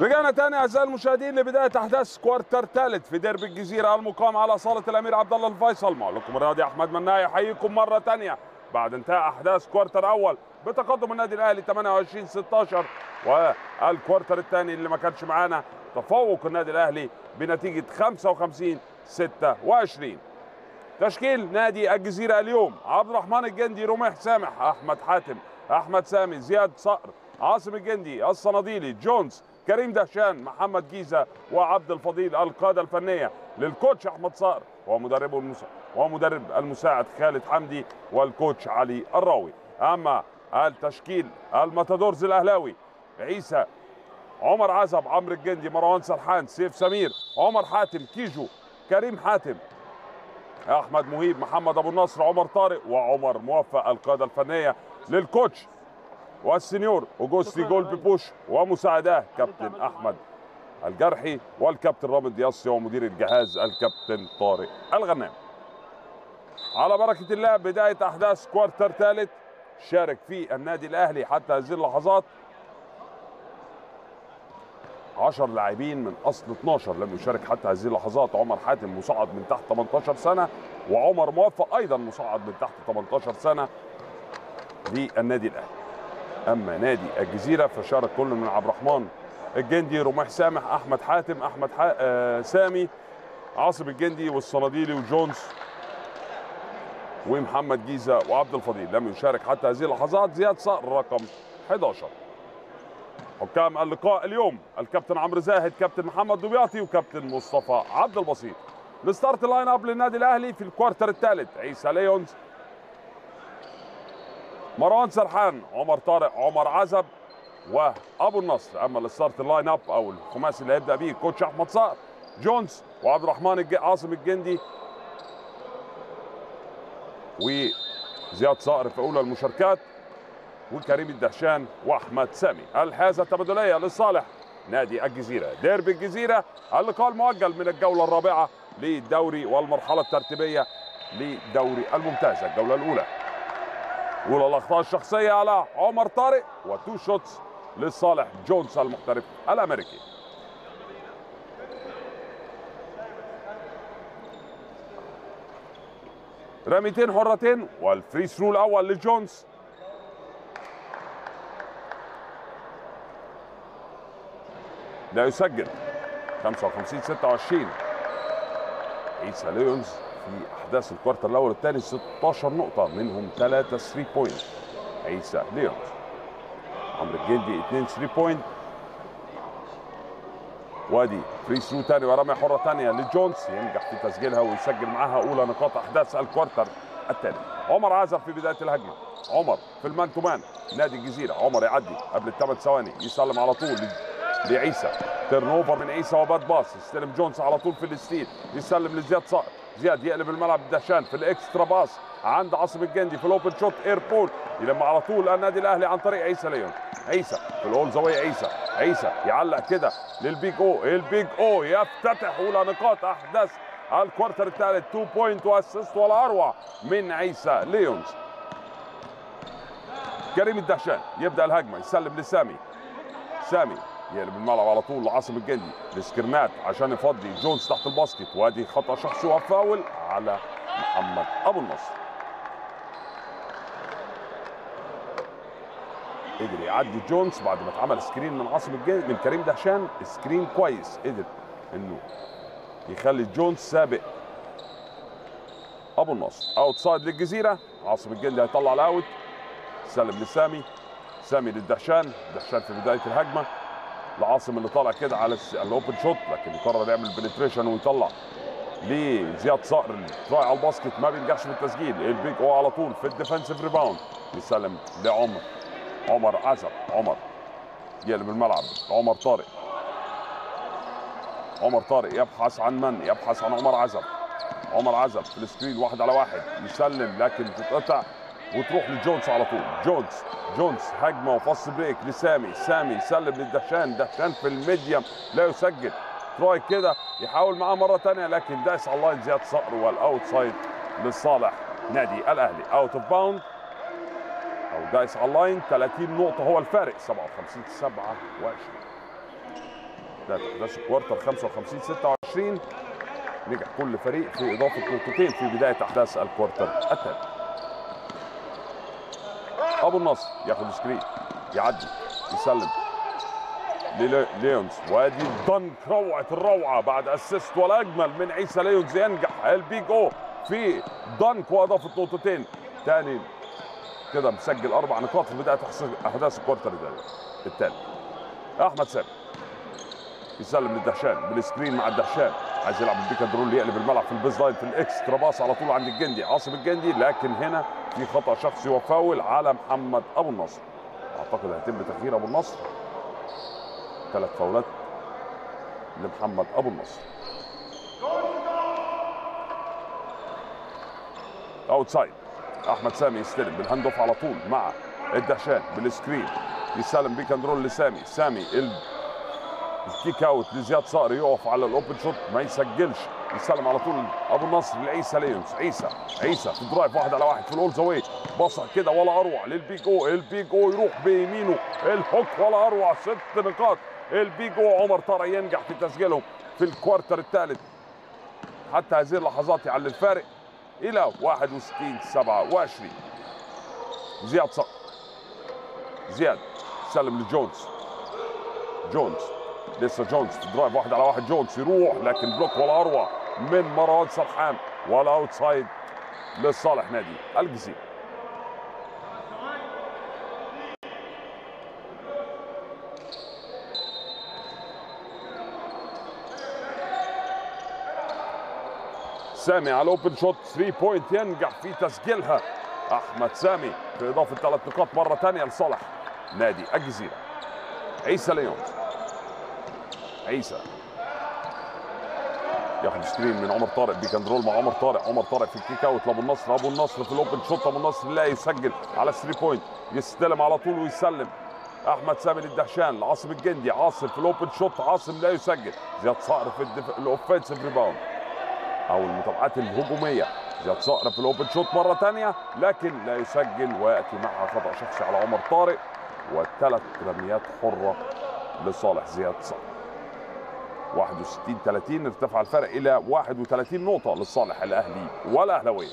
رجعنا تاني اعزائي المشاهدين لبدايه احداث كوارتر ثالث في ديربي الجزيره المقام على صاله الامير عبد الله الفيصل معلقكم الرياضي احمد مناع يحييكم مره تانيه بعد انتهاء احداث كوارتر اول بتقدم النادي الاهلي 28 16 والكوارتر الثاني اللي ما كانش معانا تفوق النادي الاهلي بنتيجه 55 26 تشكيل نادي الجزيره اليوم عبد الرحمن الجندي رميح سامح احمد حاتم احمد سامي زياد صقر عاصم الجندي الصناديلي جونز كريم دهشان محمد جيزه وعبد الفضيل القاده الفنيه للكوتش احمد صقر ومدربه المساعد ومدرب المساعد خالد حمدي والكوتش علي الراوي اما التشكيل الماتادورز الاهلاوي عيسى عمر عزب عمرو الجندي مروان سرحان سيف سمير عمر حاتم كيجو كريم حاتم احمد مهيب محمد ابو النصر عمر طارق وعمر موفق القاده الفنيه للكوتش والسنيور اوجوستي جول بيبوش ومساعداه كابتن احمد الجرحي والكابتن رامد ياسي ومدير الجهاز الكابتن طارق الغنام على بركه الله بدايه احداث كوارتر ثالث شارك فيه النادي الاهلي حتى هذه اللحظات 10 لاعبين من اصل 12 لم يشارك حتى هذه اللحظات عمر حاتم مصعد من تحت 18 سنه وعمر موفق ايضا مصعد من تحت 18 سنه للنادي الاهلي اما نادي الجزيره فشارك كل من عبد الرحمن الجندي رميح سامح احمد حاتم احمد حا... آه سامي عاصم الجندي والصناديلي وجونز ومحمد جيزه وعبد الفضيل لم يشارك حتى هذه اللحظات زياد صقر رقم 11 حكام اللقاء اليوم الكابتن عمرو زاهد كابتن محمد دبياطي وكابتن مصطفى عبد البسيط الستارت لاين اب للنادي الاهلي في الكوارتر الثالث عيسى ليونز مروان سرحان عمر طارق عمر عزب وابو النصر اما الستارت لاين اب او الخماسي اللي هيبدا بيه كوتش احمد صقر جونز وعبد الرحمن الج... عاصم الجندي وزياد صقر في اولى المشاركات وكريم الدهشان واحمد سامي الحازه التبادليه لصالح نادي الجزيره ديربي الجزيره اللقاء المؤجل من الجوله الرابعه للدوري والمرحله الترتيبيه لدوري الممتازه الجوله الاولى اولى الاخطاء الشخصيه على عمر طارق وتو شوتس لصالح جونز المحترف الامريكي رميتين حرتين والفري ثرو الاول لجونز لا يسجل 55 26 عيسى ليونز في احداث الكوارتر الاول والثاني 16 نقطه منهم 3 3 بوينت عيسى ليونز عمرو الجندي 2 3 بوينت وادي فري ثرو ثاني ورمي حره ثانيه لجونز ينجح في تسجيلها ويسجل معاها اولى نقاط احداث الكوارتر الثاني عمر عزب في بدايه الهجمه عمر في المان تو مان نادي الجزيره عمر يعدي قبل الثمان ثواني يسلم على طول لعيسى تيرن اوفر من عيسى وباد باص يستلم جونز على طول في الستيل يسلم لزياد صقر زياد يقلب الملعب الدهشان في الاكسترا باص عند عاصم الجندي في الاوبن شوت اير بول يلم على طول النادي الاهلي عن طريق عيسى ليون عيسى في الاول زاويه عيسى عيسى يعلق كده للبيج او البيج او يفتتح اولى نقاط احداث الكوارتر الثالث 2 بوينت واسيست ولا اروع من عيسى ليونز كريم الدهشان يبدا الهجمه يسلم لسامي سامي يقلب الملعب على طول لعاصم الجندي السكرينات عشان يفضي جونز تحت الباسكت وادي خطا شخصي وفاول على محمد ابو النصر قدر يعدي جونز بعد ما اتعمل سكرين من عاصم الجندي من كريم دهشان سكرين كويس قدر انه يخلي جونز سابق ابو النصر اوت سايد للجزيره عاصم الجندي هيطلع الاوت سلم لسامي سامي للدهشان دهشان في بدايه الهجمه لعاصم اللي طالع كده على الاوبن شوت لكن يقرر يعمل بنتريشن ويطلع لزياد صقر رايح على الباسكت ما بينجحش في التسجيل البيج او على طول في الديفنسيف ريباوند يسلم لعمر عمر عزب عمر يقلب الملعب عمر طارق عمر طارق يبحث عن من يبحث عن عمر عزب عمر عزب في السكرين واحد على واحد يسلم لكن تتقطع وتروح لجونز على طول جونز جونز هجمه وفص بريك لسامي سامي يسلم للدهشان دهشان في الميديم لا يسجل تروي كده يحاول معاه مره ثانيه لكن دايس على اللاين زياد صقر والاوت سايد لصالح نادي الاهلي اوت اوف باوند او دايس على اللاين 30 نقطه هو الفارق 57 27 ده احداث الكوارتر 55 26 نجح كل فريق في اضافه نقطتين في بدايه احداث الكوارتر الثاني ابو النصر ياخد سكرين يعدي يسلم للي- ليونز وادي دنك روعه الروعه بعد اسيست ولا اجمل من عيسى ليونز ينجح البيج او في دنك واضافه نقطتين تاني كده مسجل اربع نقاط في بدايه أحس- احداث الكوارتر الثاني احمد سامي يسلم للدهشان بالسكرين مع الدهشان عايز يلعب البيك اند رول يقلب الملعب في البيز لاين في الاكسترا باص على طول عند الجندي عاصم الجندي لكن هنا في خطا شخصي وفاول على محمد ابو النصر اعتقد هيتم تغيير ابو النصر ثلاث فاولات لمحمد ابو النصر اوتسايد احمد سامي يستلم بالهاند اوف على طول مع الدهشان بالسكرين يسلم بيك اند رول لسامي سامي ال- الكيك اوت لزياد صقر يقف على الاوبن شوت ما يسجلش يسلم على طول ابو النصر لعيسى ليونز عيسى عيسى في درايف واحد على واحد في الاول زاويه بصع كده ولا اروع للبيج او البيج او يروح بيمينه الهوك ولا اروع ست نقاط البيج او عمر طارق ينجح في تسجيلهم في الكوارتر الثالث حتى هذه اللحظات يعلي الفارق الى 61 27 زياد صقر زياد سلم لجونز جونز لسه جونز في درايف واحد على واحد جونز يروح لكن بلوك ولا اروع من مروان سرحان ولا اوتسايد لصالح نادي الجزيره سامي على الاوبن شوت 3 بوينت ينجح في تسجيلها احمد سامي في اضافه ثلاث نقاط مره ثانيه لصالح نادي الجزيره عيسى ليونز عيسى ياخد سكرين من عمر طارق بيكندرول مع عمر طارق عمر طارق في الكيك اوت لابو النصر ابو النصر في الاوبن شوت ابو النصر لا يسجل على 3 بوينت يستلم على طول ويسلم احمد سامي للدهشان لعاصم الجندي عاصم في الاوبن شوت عاصم لا يسجل زياد صقر في الدف... الاوفنسيف ريباوند او المتابعات الهجوميه زياد صقر في الاوبن شوت مره ثانيه لكن لا يسجل وياتي معها خطا شخصي على عمر طارق وثلاث رميات حره لصالح زياد صقر 61 30 ارتفع الفرق الى 31 نقطه لصالح الاهلي والاهلاويه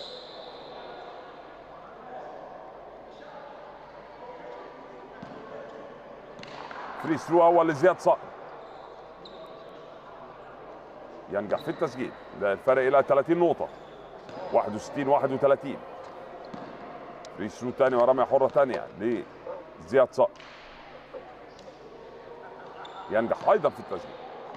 فري ثرو اول لزياد صقر ينجح في التسجيل ده الفرق الى 30 نقطه 61 31 فري ثرو ثاني ورميه حره ثانيه لزياد صقر ينجح ايضا في التسجيل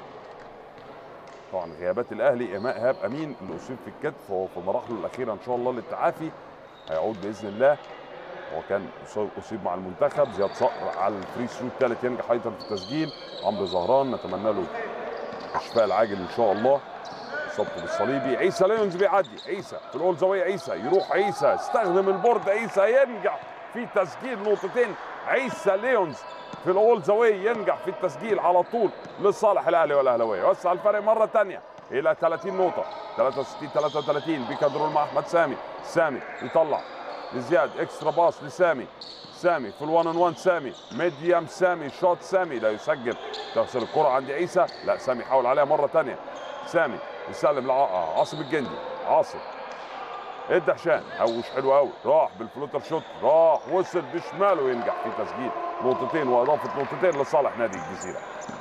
طبعا غيابات الاهلي ايماء ايهاب امين اللي اصيب في الكتف وهو في مراحله الاخيره ان شاء الله للتعافي هيعود باذن الله هو كان أص- اصيب مع المنتخب زياد صقر على الفري ثرو الثالث ينجح ايضا في التسجيل عمرو زهران نتمنى له الشفاء العاجل ان شاء الله اصابته بالصليبي عيسى ليونز بيعدي عيسى في الاول زاويه عيسى يروح عيسى استخدم البورد عيسى ينجح في تسجيل نقطتين عيسى ليونز في الاول زاويه ينجح في التسجيل على طول لصالح الاهلي والاهلاويه وسع الفرق مره ثانيه الى 30 نقطه 63 33 بيكادرول مع احمد سامي سامي يطلع لزياد اكسترا باص لسامي سامي في الوان ان وان سامي ميديم سامي شوت سامي لا يسجل تغسل الكره عند عيسى لا سامي يحاول عليها مره ثانيه سامي يسلم لعاصم الجندي عاصم الدهشان هوش حلو قوي راح بالفلوتر شوت راح وصل بشماله ينجح في تسجيل نقطتين واضافه نقطتين لصالح نادي الجزيره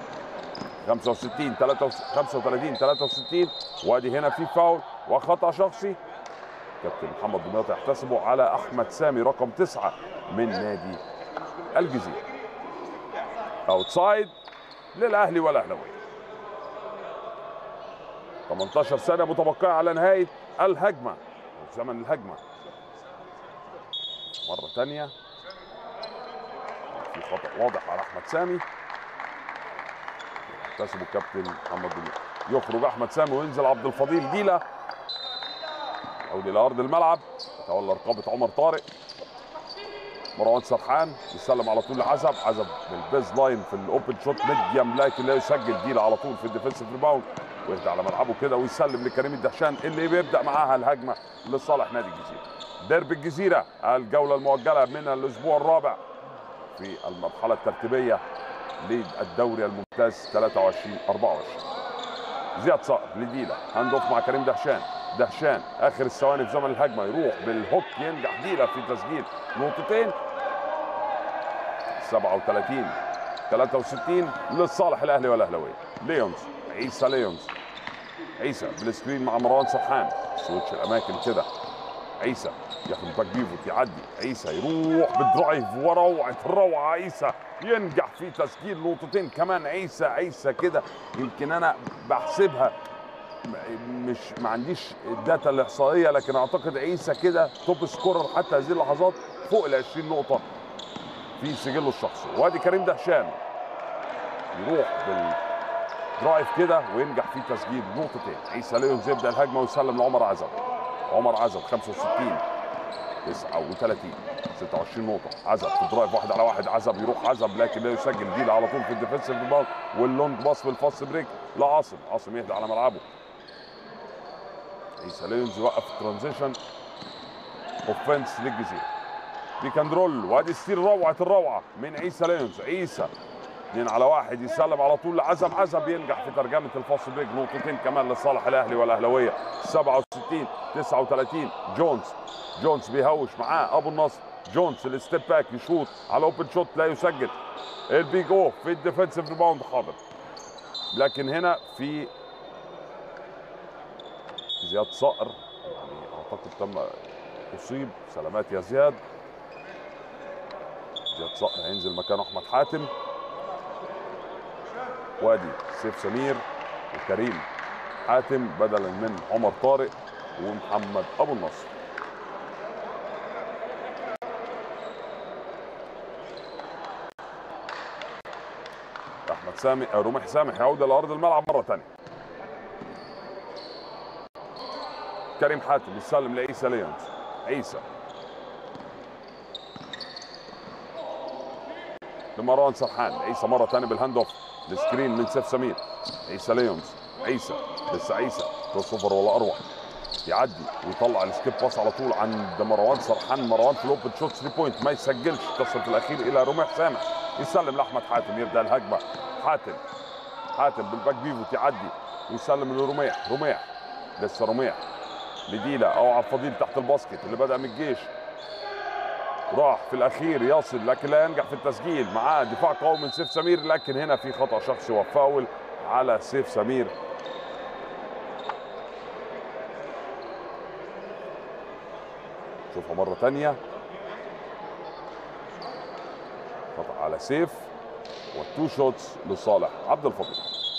65 35 63 وادي هنا في فاول وخطا شخصي كابتن محمد دمياط يحتسبه على احمد سامي رقم تسعة من نادي الجزيره اوتسايد للاهلي والاهلاويه 18 سنه متبقيه على نهايه الهجمه أو زمن الهجمه مره ثانيه في خطا واضح على احمد سامي يحتسبه الكابتن محمد دمياط يخرج احمد سامي وينزل عبد الفضيل ديلا عودة الى ارض الملعب يتولى رقابه عمر طارق مروان سرحان يسلم على طول لعزب عزب بالبيز لاين في الاوبن شوت ميديم لكن لا يسجل ديلا على طول في الديفنسيف ريباوند ويهدى على ملعبه كده ويسلم لكريم الدهشان اللي بيبدا معاها الهجمه لصالح نادي الجزيره ديربي الجزيره الجوله المؤجله من الاسبوع الرابع في المرحله الترتيبيه للدوري الممتاز 23 24 زياد صقر لديلا هاند اوف مع كريم دهشان دهشان اخر الثواني في زمن الهجمه يروح بالهوك ينجح ديلا في تسجيل نقطتين 37 63 لصالح الاهلي والاهلاويه ليونز عيسى ليونز عيسى بالسكرين مع مروان سرحان سويتش الاماكن كده عيسى ياخد باك بيفوت يعدي عيسى يروح بدرايف وروعه الروعه عيسى ينجح في تسجيل نقطتين كمان عيسى عيسى كده يمكن انا بحسبها م- مش ما عنديش الداتا الاحصائيه لكن اعتقد عيسى كده توب سكورر حتى هذه اللحظات فوق ال 20 نقطه في سجله الشخصي وادي كريم دهشان يروح بالدرايف كده وينجح في تسجيل نقطتين عيسى ليونز يبدا الهجمه ويسلم لعمر عزب عمر عزب 65 39 26 نقطة عزب في الدرايف واحد على واحد عزب يروح عزب لكن لا يسجل ديل على طول في الديفنسيف ريباوند واللونج باص في الفاست بريك لعاصم عاصم يهدى على ملعبه عيسى ليونز يوقف الترانزيشن اوفنس للجزيرة بيك اند رول وادي ستيل روعة الروعة من عيسى ليونز عيسى اثنين على واحد يسلم على طول لعزب عزب ينجح في ترجمة الفاست بريك نقطتين كمان لصالح الاهلي والاهلاوية 67 39 جونز جونز بيهوش معاه ابو النصر جونز الستيب باك يشوط على اوبن شوت لا يسجل البيج اوف في الديفنسيف ريباوند حاضر لكن هنا في زياد صقر يعني اعتقد تم اصيب سلامات يا زياد زياد صقر هينزل مكانه احمد حاتم وادي سيف سمير وكريم حاتم بدلا من عمر طارق ومحمد ابو النصر احمد سامي آه، رمح سامح يعود الى ارض الملعب مره ثانيه كريم حاتم يسلم لعيسى ليونز عيسى لمروان سرحان عيسى مره ثانيه بالهاند اوف السكرين من سيف سمير عيسى ليونز عيسى لسه عيسى كروس اوفر ولا اروع يعدي ويطلع السكيب باس على طول عند مروان سرحان مروان في الاوبن شوت 3 بوينت ما يسجلش تصل في الاخير الى رميح سامح يسلم لاحمد حاتم يبدا الهجمه حاتم حاتم بالباك بيفوت يعدي ويسلم لرميح رميح لسه رميح لديلا او عبد الفضيل تحت الباسكت اللي بدا من الجيش راح في الاخير يصل لكن لا ينجح في التسجيل معاه دفاع قوي من سيف سمير لكن هنا في خطا شخصي وفاول على سيف سمير شوفها مره تانية خطا على سيف والتو شوتس لصالح عبد الفضيل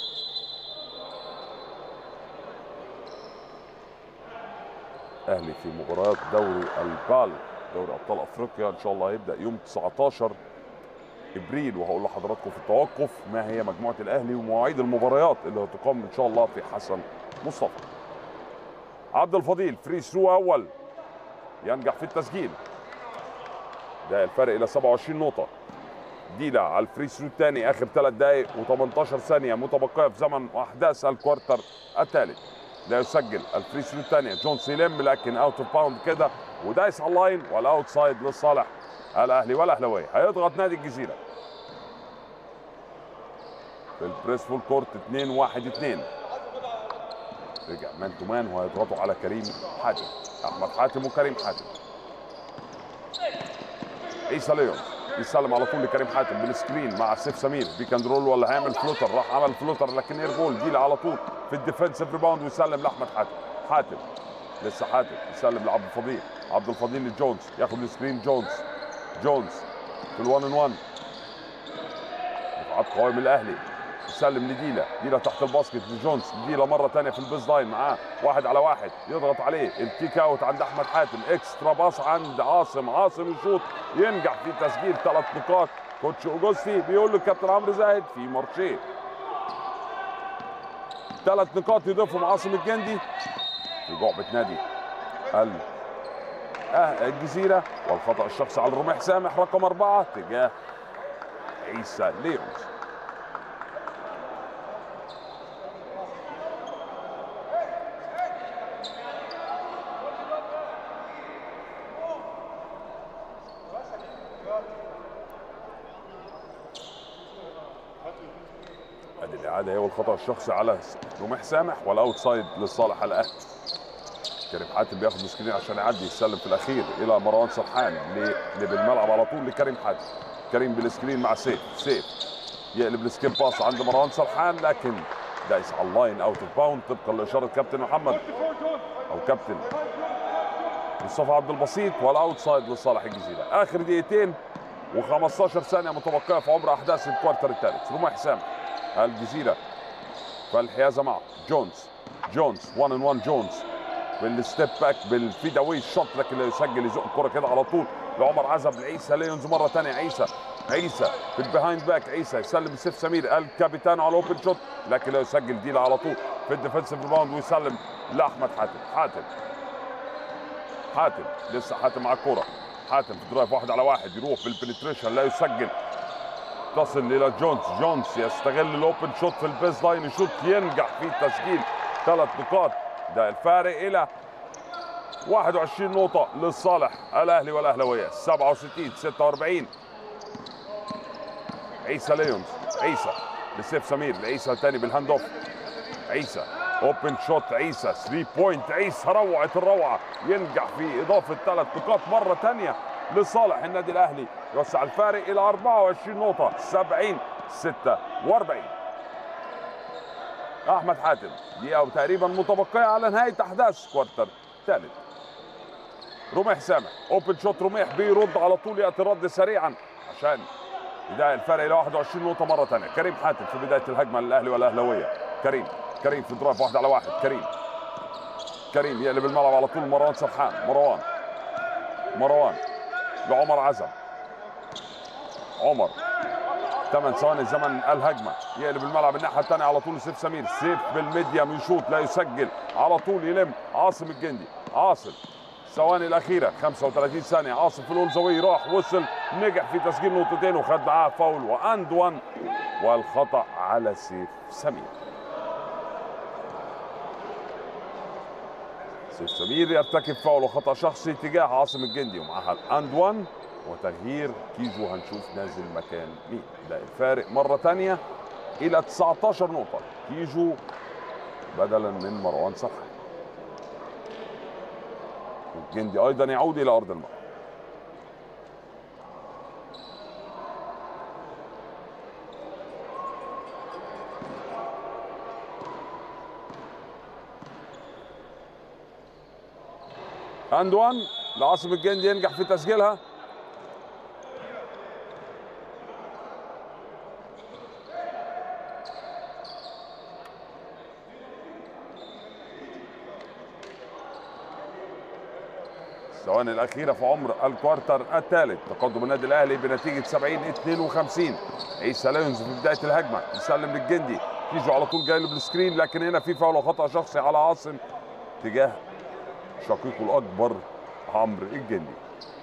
اهلي في مباريات دوري البال دوري ابطال افريقيا ان شاء الله هيبدا يوم 19 ابريل وهقول لحضراتكم في التوقف ما هي مجموعه الاهلي ومواعيد المباريات اللي هتقام ان شاء الله في حسن مصطفى عبد الفضيل فري ثرو اول ينجح في التسجيل ده الفرق الى 27 نقطه ديلا على الفري ثرو الثاني اخر ثلاث دقائق و18 ثانيه متبقيه في زمن احداث الكوارتر الثالث لا يسجل الفري ثرو الثانيه جونز يلم لكن اوت اوف باوند كده ودايس على اللاين والاوت سايد لصالح الاهلي والاهلاويه هيضغط نادي الجزيره في البريس فول كورت 2 1 2 رجع مان تو مان وهيضغطوا على كريم حاتم احمد حاتم وكريم حاتم عيسى ليون يسلم على طول لكريم حاتم بالسكرين مع سيف سمير بيك اند رول ولا هيعمل فلوتر راح عمل فلوتر لكن اير جول دي على طول في الديفنسيف ريباوند ويسلم لاحمد حاتم حاتم لسه حاتم يسلم لعبد الفضيل عبد الفضيل لجونز ياخد السكرين جونز جونز في الوان ان وان دفاعات قوي من الاهلي يسلم لديلا ديلا تحت الباسكت لجونز ديلا مره ثانيه في البيز لاين معاه واحد على واحد يضغط عليه الكيك اوت عند احمد حاتم اكسترا باص عند عاصم عاصم يشوط ينجح في تسجيل ثلاث نقاط كوتش اوجوستي بيقول له كابتن عمرو زاهد في مارشيه ثلاث نقاط يضيفهم عاصم الجندي في جعبه نادي ال آه الجزيره والخطا الشخصي على الرميح سامح رقم اربعه تجاه عيسى ليونز الاعاده هي والخطا الشخصي على رميح سامح والاوتسايد لصالح الاهلي كريم حاتم بياخد مسكينين عشان يعدي يسلم في الاخير الى مروان سرحان ل- اللي بالملعب على طول لكريم حاتم كريم بالسكرين مع سيف سيف يقلب السكيب باص عند مروان سرحان لكن دايس على اللاين اوت اوف باوند طبقا لاشاره كابتن محمد او كابتن مصطفى عبد البسيط والاوتسايد لصالح الجزيره اخر دقيقتين و15 ثانيه متبقيه في عمر احداث الكوارتر الثالث رمح سامح الجزيره فالحيازه مع جونز جونز 1 ان 1 جونز بالستيب باك بالفيداوي شوت لكن لا يسجل يزق الكره كده على طول لعمر عزب لعيسى ليونز مره ثانيه عيسى عيسى في البيهايند باك عيسى يسلم سيف سمير الكابيتان على الاوبن شوت لكن لا يسجل ديل على طول في الديفنسيف ريباوند ويسلم لاحمد حاتم حاتم حاتم لسه حاتم على الكوره حاتم في درايف واحد على واحد يروح بالبنتريشن لا يسجل تصل الى جونز جونز يستغل الاوبن شوت في البيز لاين يشوت ينجح في تسجيل ثلاث نقاط ده الفارق الى 21 نقطة لصالح الأهلي والأهلاوية 67 46 عيسى ليونز عيسى لسيف سمير لعيسى تاني بالهاند اوف عيسى اوبن شوت عيسى 3 بوينت عيسى روعة الروعة ينجح في إضافة ثلاث نقاط مرة تانية لصالح النادي الأهلي يوسع الفارق إلى 24 نقطة 70 46 أحمد حاتم دقيقة تقريبا متبقية على نهاية أحداث كوارتر ثالث رميح سامح اوبن شوت رميح بيرد على طول ياتي رد سريعا عشان بدايه الفرق الى 21 نقطه مره ثانيه كريم حاتم في بدايه الهجمه للاهلي والاهلاويه كريم كريم في درايف واحد على واحد كريم كريم يقلب الملعب على طول مروان سرحان مروان مروان لعمر عزم عمر ثمان ثواني زمن الهجمه يقلب الملعب الناحيه الثانيه على طول سيف سمير سيف بالميديم يشوط لا يسجل على طول يلم عاصم الجندي عاصم الثواني الاخيره 35 ثانيه عاصم في الاولزوي راح وصل نجح في تسجيل نقطتين وخد معاه فاول واند وان والخطا على سيف سمير سيف سمير يرتكب فاول وخطا شخصي تجاه عاصم الجندي ومعها الاند وان وتغيير كيجو هنشوف نازل مكان مين ده الفارق مره ثانيه الى 19 نقطه كيجو بدلا من مروان سرحان الجندي ايضا يعود الى ارض الملعب اند وان لعاصم الجندي ينجح في تسجيلها الثواني الأخيرة في عمر الكوارتر الثالث تقدم النادي الأهلي بنتيجة 70 52 عيسى ليونز في بداية الهجمة يسلم للجندي كيجو على طول جاي له بالسكرين لكن هنا في فاول وخطأ شخصي على عاصم تجاه شقيقه الأكبر عمرو الجندي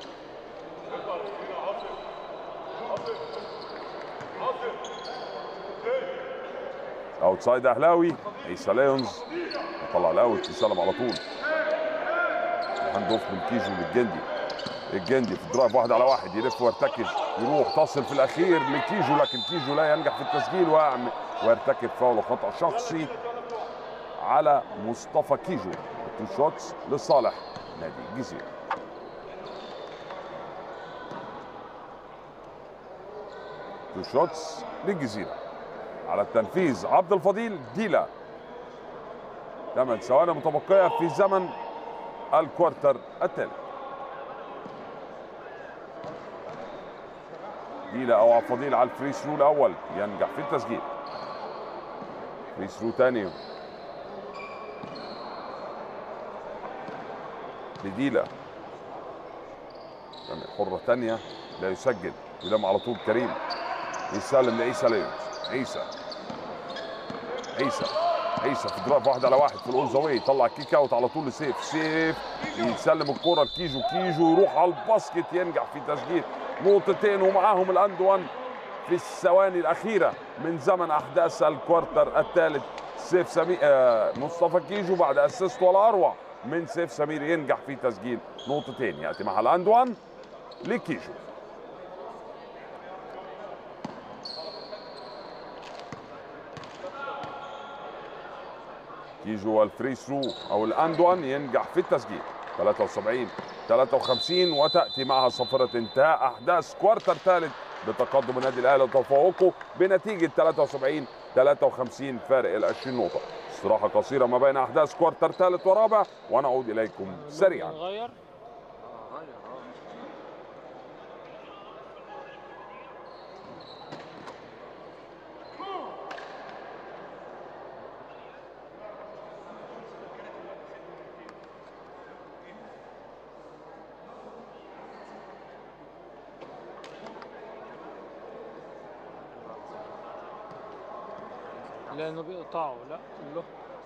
اوتسايد اهلاوي عيسى ليونز يطلع الاوت يسلم على طول هاند اوف من كيجو للجندي الجندي في درايف واحد على واحد يلف ويرتكز يروح تصل في الاخير لكيجو لكن كيجو لا ينجح في التسجيل ويعمل- ويرتكب فاول وخطا شخصي على مصطفى كيجو تو شوتس لصالح نادي الجزيره تو شوتس للجزيره على التنفيذ عبد الفضيل ديلا ثمان ثواني متبقيه في زمن الكوارتر الثالث ديلا او عبد الفضيل على الفري ثرو الاول ينجح في التسجيل فري ثرو ثاني لديلا رمي حرة ثانية لا يسجل يلم على طول كريم يسلم لعيسى ليونز عيسى عيسى عيسى في درايف واحد على واحد في الاولزاوي يطلع كيك اوت على طول لسيف سيف يسلم الكرة لكيجو كيجو يروح على الباسكت ينجح في تسجيل نقطتين ومعاهم الاند وان في الثواني الاخيره من زمن احداث الكوارتر الثالث سيف سمير آه مصطفى كيجو بعد اسيست ولا اروع من سيف سمير ينجح في تسجيل نقطتين ياتي مع الاند وان لكيجو كيجو والفري ثرو او الاند وان ينجح في التسجيل 73 53 وتاتي معها صفره انتهاء احداث كوارتر ثالث بتقدم النادي الاهلي وتفوقه بنتيجه 73 53 فارق ال 20 نقطه استراحه قصيره ما بين احداث كوارتر ثالث ورابع ونعود اليكم سريعا نغير لانه بيقطعوا لا كله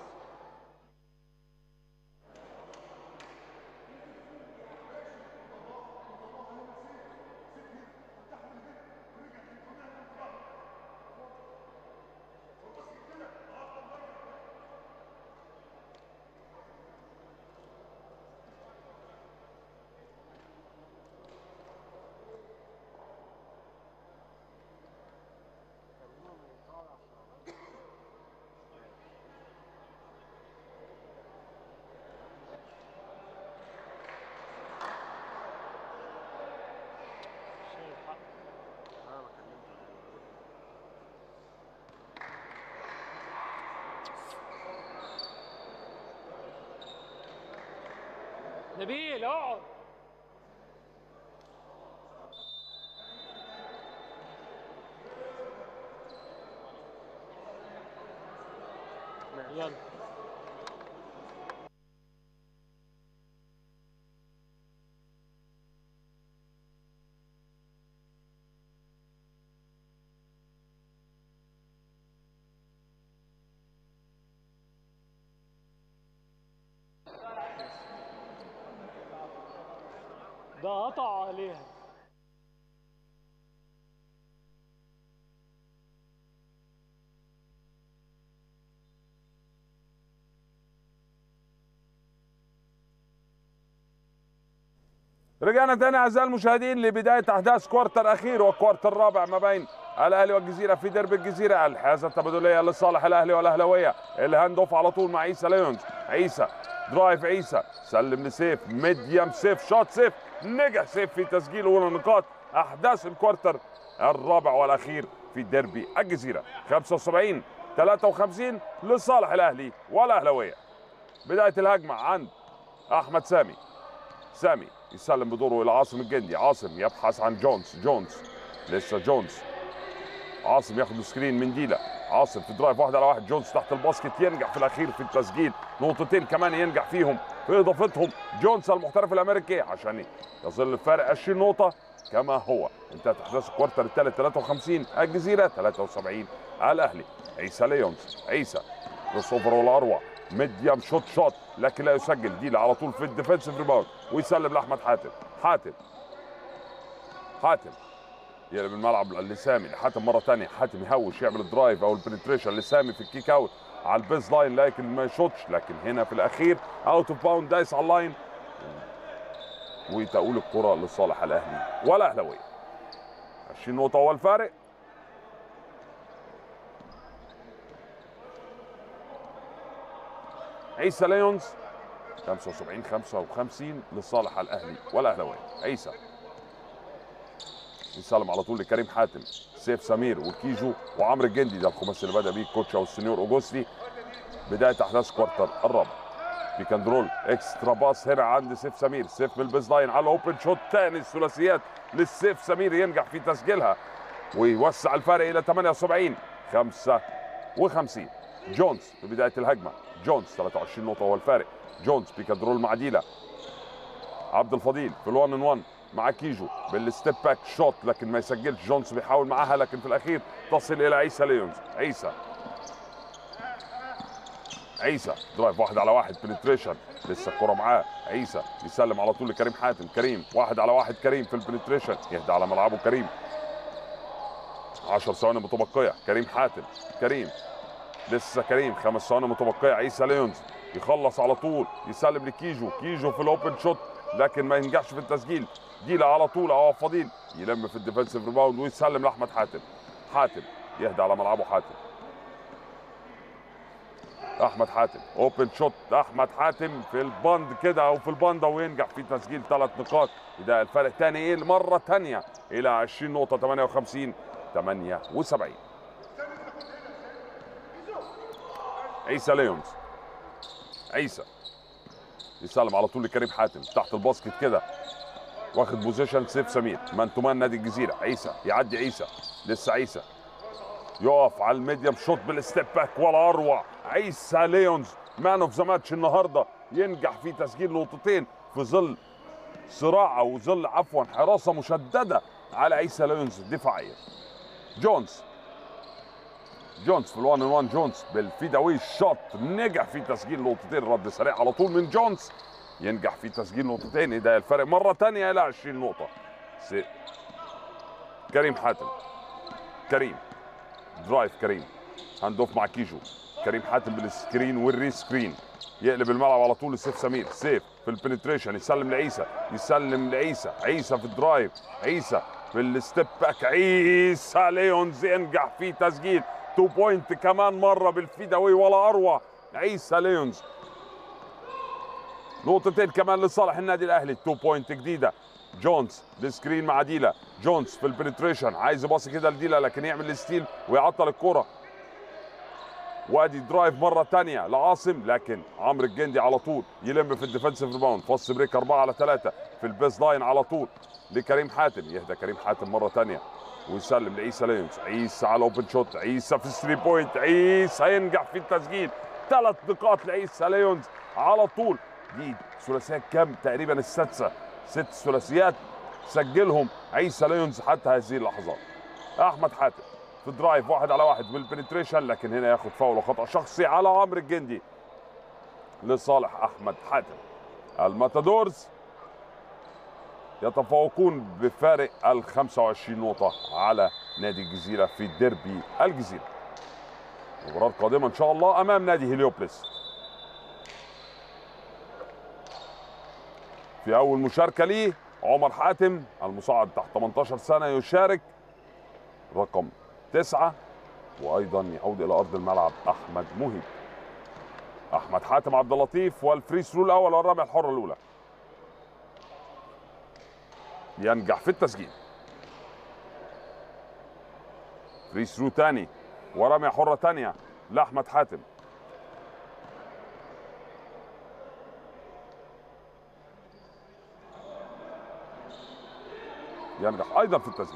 شايل حق نبيل اقعد يلا ده قطع عليها رجعنا تاني اعزائي المشاهدين لبدايه احداث كوارتر اخير والكوارتر الرابع ما بين الاهلي والجزيره في درب الجزيره الحيازه التبادليه لصالح الاهلي والاهلاويه الهاند اوف على طول مع عيسى ليونز عيسى درايف عيسى سلم لسيف ميديم سيف شوت سيف نجح سيف في تسجيل اولى نقاط احداث الكوارتر الرابع والاخير في ديربي الجزيره 75 53 لصالح الاهلي والاهلاويه بدايه الهجمه عند احمد سامي سامي يسلم بدوره الى عاصم الجندي عاصم يبحث عن جونز جونز لسه جونز عاصم ياخد سكرين من ديلا عاصم في درايف واحد على واحد جونز تحت الباسكت ينجح في الاخير في التسجيل نقطتين كمان ينجح فيهم في اضافتهم جونز المحترف الامريكي عشان يظل الفارق 20 نقطه كما هو انتهت احداث الكوارتر الثالث 53 الجزيره 73 الاهلي عيسى ليونز عيسى كروس اوفر والاروع ميديم شوت شوت لكن لا يسجل ديلا على طول في الديفensive ريباوند ويسلم لاحمد حاتم حاتم حاتم يقلب الملعب لسامي لحاتم مره ثانيه حاتم يهوش يعمل الدرايف او البنتريشن لسامي في الكيك اوت على البيز لاين لكن ما يشوطش لكن هنا في الاخير اوت اوف باوند دايس على اللاين وتقول الكره لصالح الاهلي والاهلاويه 20 نقطه هو الفارق عيسى ليونز 75 55 لصالح الاهلي والاهلاويه عيسى يسلم على طول لكريم حاتم سيف سمير وكيجو وعمرو الجندي ده الخماسي اللي بدا بيه الكوتش او السنيور اوجوستي بدايه احداث كوارتر الرابع في كندرول اكسترا باس هنا عند سيف سمير سيف بالبيز لاين على اوبن شوت تاني الثلاثيات للسيف سمير ينجح في تسجيلها ويوسع الفارق الى 78 55 جونز في بدايه الهجمه جونز 23 نقطه هو الفارق جونز بيكادرول مع ديلا عبد الفضيل في الوان ان 1 مع كيجو بالستيب باك شوت لكن ما يسجلش جونز بيحاول معاها لكن في الاخير تصل الى عيسى ليونز عيسى عيسى درايف واحد على واحد بنتريشن لسه الكرة معاه عيسى يسلم على طول لكريم حاتم كريم واحد على واحد كريم في البنتريشن يهدى على ملعبه كريم 10 ثواني متبقية كريم حاتم كريم لسه كريم خمس ثواني متبقية عيسى ليونز يخلص على طول يسلم لكيجو كيجو في الاوبن شوت لكن ما ينجحش في التسجيل ديلا على طول او فضيل يلم في الديفنسيف ريباوند ويسلم لاحمد حاتم حاتم يهدى على ملعبه حاتم احمد حاتم اوبن شوت احمد حاتم في البند كده او في الباندا وينجح في تسجيل ثلاث نقاط يبدا الفرق تاني ايه مره تانيه الى 20 نقطه 58 78 عيسى ليونز عيسى يسلم على طول لكريم حاتم تحت الباسكت كده واخد بوزيشن سيف سمير مان تو مان نادي الجزيره عيسى يعدي عيسى لسه عيسى يقف على الميديم شوت بالستيب باك ولا اروع عيسى ليونز مان اوف ذا ماتش النهارده ينجح في تسجيل نقطتين في ظل صراع او ظل عفوا حراسه مشدده على عيسى ليونز دفاعيا جونز جونز في الوان 1 جونز بالفيداوي شوت نجح في تسجيل نقطتين رد سريع على طول من جونز ينجح في تسجيل نقطتين ده الفرق مره ثانيه الى 20 نقطه سي. كريم حاتم كريم درايف كريم هاند اوف مع كيجو كريم حاتم بالسكرين والري سكرين يقلب الملعب على طول لسيف سمير سيف في البنتريشن يسلم لعيسى يسلم لعيسى عيسى في الدرايف عيسى في الستيب باك عيسى ليونز ينجح في تسجيل تو بوينت كمان مره بالفيداوي ولا اروع عيسى ليونز نقطتين كمان لصالح النادي الاهلي تو بوينت جديده جونز السكرين مع ديلا جونز في البنتريشن عايز يباصي كده لديلا لكن يعمل الستيل ويعطل الكره وادي درايف مره ثانيه لعاصم لكن عمرو الجندي على طول يلم في الديفنسيف ريباوند فص بريك 4 على 3 في البيز لاين على طول لكريم حاتم يهدى كريم حاتم مره ثانيه ويسلم لعيسى ليونز عيسى على اوبن شوت عيسى في الثري بوينت عيسى ينجح في التسجيل ثلاث نقاط لعيسى ليونز على طول دي ثلاثيات كام تقريبا السادسه ست ثلاثيات سجلهم عيسى ليونز حتى هذه اللحظات احمد حاتم في درايف واحد على واحد بالبنتريشن لكن هنا ياخد فاول وخطا شخصي على عمرو الجندي لصالح احمد حاتم الماتادورز يتفوقون بفارق ال 25 نقطة على نادي الجزيرة في ديربي الجزيرة. مباراة قادمة إن شاء الله أمام نادي هليوبلس. في أول مشاركة ليه عمر حاتم المصعد تحت 18 سنة يشارك رقم تسعة وأيضا يعود إلى أرض الملعب أحمد مهيب. أحمد حاتم عبد اللطيف والفري ثرو الأول والرمية الحرة الأولى. ينجح في التسجيل فري ثرو تاني ورمية حرة تانية لأحمد حاتم ينجح أيضا في التسجيل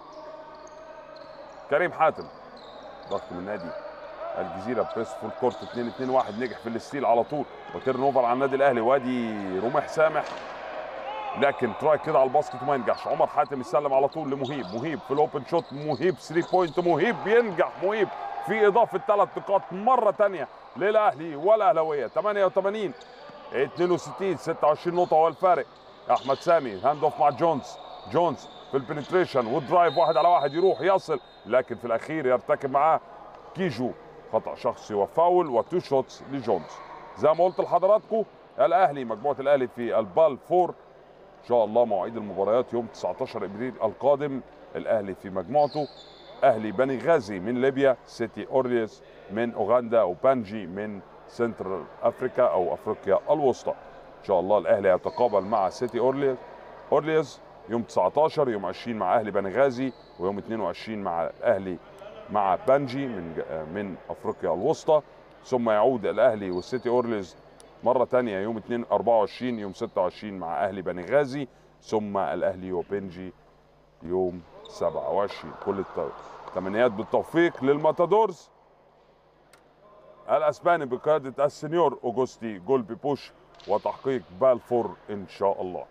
كريم حاتم ضغط من نادي الجزيرة بريس فول كورت 2 2 1 نجح في الستيل على طول وتيرن اوفر على النادي الأهلي وادي رمح سامح لكن تراي كده على الباسكت وما ينجحش عمر حاتم يسلم على طول لمهيب مهيب في الاوبن شوت مهيب 3 بوينت مهيب بينجح مهيب في اضافه ثلاث نقاط مره ثانيه للاهلي والاهلاويه 88 62 26 نقطه هو الفارق احمد سامي هاند اوف مع جونز جونز في البنتريشن والدرايف واحد على واحد يروح يصل لكن في الاخير يرتكب معاه كيجو خطا شخصي وفاول وتو شوتس لجونز زي ما قلت لحضراتكم الاهلي مجموعه الاهلي في البال فور ان شاء الله مواعيد المباريات يوم 19 ابريل القادم الاهلي في مجموعته اهلي بني غازي من ليبيا سيتي اورليس من اوغندا وبانجي من سنترال افريكا او افريقيا الوسطى ان شاء الله الاهلي يتقابل مع سيتي اورليس اورليس يوم 19 يوم 20 مع اهلي بني غازي ويوم 22 مع الاهلي مع بانجي من من افريقيا الوسطى ثم يعود الاهلي والسيتي اورليس مرة تانية يوم 2 24 يوم 26 مع أهلي بني غازي ثم الأهلي وبنجي يوم 27 كل التمنيات بالتوفيق للماتادورز الأسباني بقيادة السنيور أوجوستي جولبي بوش وتحقيق بالفور إن شاء الله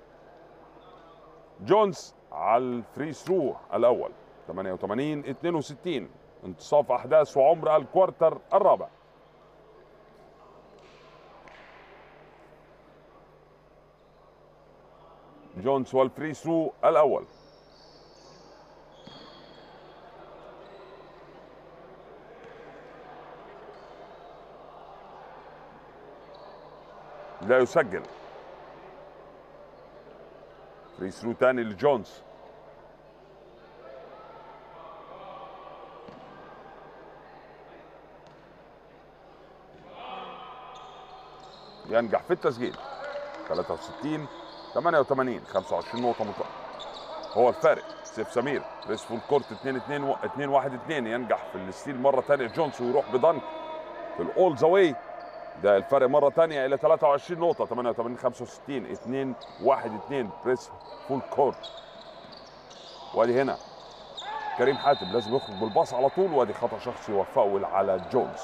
جونز على الفري ثرو الأول 88 62 انتصاف أحداث وعمر الكوارتر الرابع جونز والفري ثرو الاول لا يسجل فري ثرو تاني لجونز ينجح في التسجيل 63 88 25 نقطة مت... هو الفارق سيف سمير ريس فول كورت 2 2 و... 2 1 2 ينجح في الستيل مرة ثانية جونز ويروح بدنك في الاول ذا واي ده الفرق مرة ثانية إلى 23 نقطة 88 65 2 1 2 بريس فول كورت وادي هنا كريم حاتم لازم يخرج بالباص على طول وادي خطأ شخصي وفاول على جونز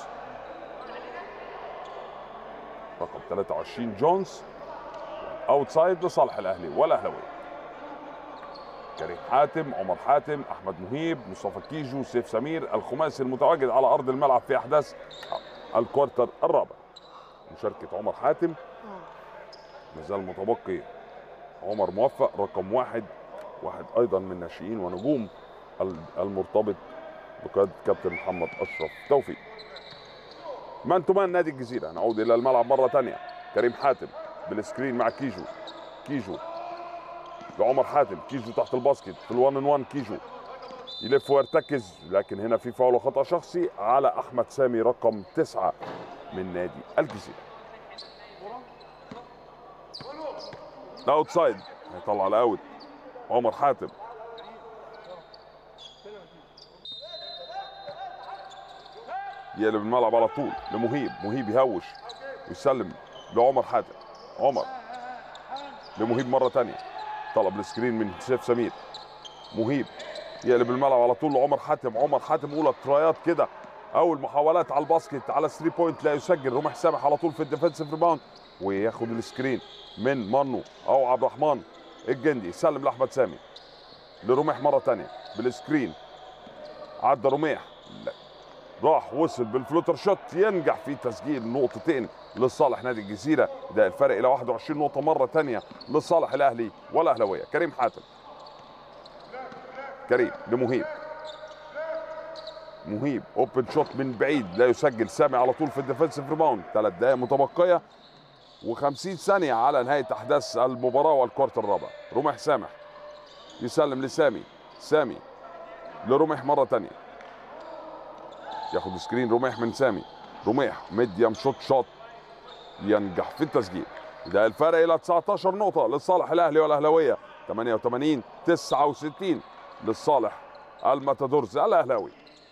رقم 23 جونز اوتسايد لصالح الاهلي والاهلاويه كريم حاتم عمر حاتم احمد مهيب مصطفى كيجو سيف سمير الخماسي المتواجد على ارض الملعب في احداث الكوارتر الرابع مشاركه عمر حاتم مازال متبقي عمر موفق رقم واحد واحد ايضا من ناشئين ونجوم المرتبط بقياده كابتن محمد اشرف توفيق مان تو مان نادي الجزيره نعود الى الملعب مره ثانيه كريم حاتم بالسكرين مع كيجو كيجو لعمر حاتم كيجو تحت الباسكت في الوان ان وان كيجو يلف ويرتكز لكن هنا في فاول خطا شخصي على احمد سامي رقم تسعة من نادي الجزيره اوت سايد هيطلع الاوت عمر حاتم يقلب الملعب على طول لمهيب مهيب يهوش ويسلم لعمر حاتم عمر لمهيب مره ثانيه طلب السكرين من سيف سمير مهيب يقلب الملعب على طول لعمر حاتم عمر حاتم اولى ترايات كده اول محاولات على الباسكت على 3 بوينت لا يسجل رمح سامح على طول في الديفensive ريباوند وياخد السكرين من مانو او عبد الرحمن الجندي سلم لاحمد سامي لرميح مره ثانيه بالسكرين عدى رميح لا. راح وصل بالفلوتر شوت ينجح في تسجيل نقطتين لصالح نادي الجزيره ده الفرق الى 21 نقطه مره ثانيه لصالح الاهلي والاهلاويه كريم حاتم كريم لمهيب مهيب اوبن شوت من بعيد لا يسجل سامي على طول في الديفensive ريباوند ثلاث دقائق متبقيه و50 ثانيه على نهايه احداث المباراه والكورت الرابع رمح سامح يسلم لسامي سامي لرمح مره ثانيه ياخد سكرين رميح من سامي رميح ميديم شوت شوت ينجح في التسجيل ده الفرق الى 19 نقطه لصالح الاهلي والاهلاويه 88 69 للصالح الماتادورز الاهلاوي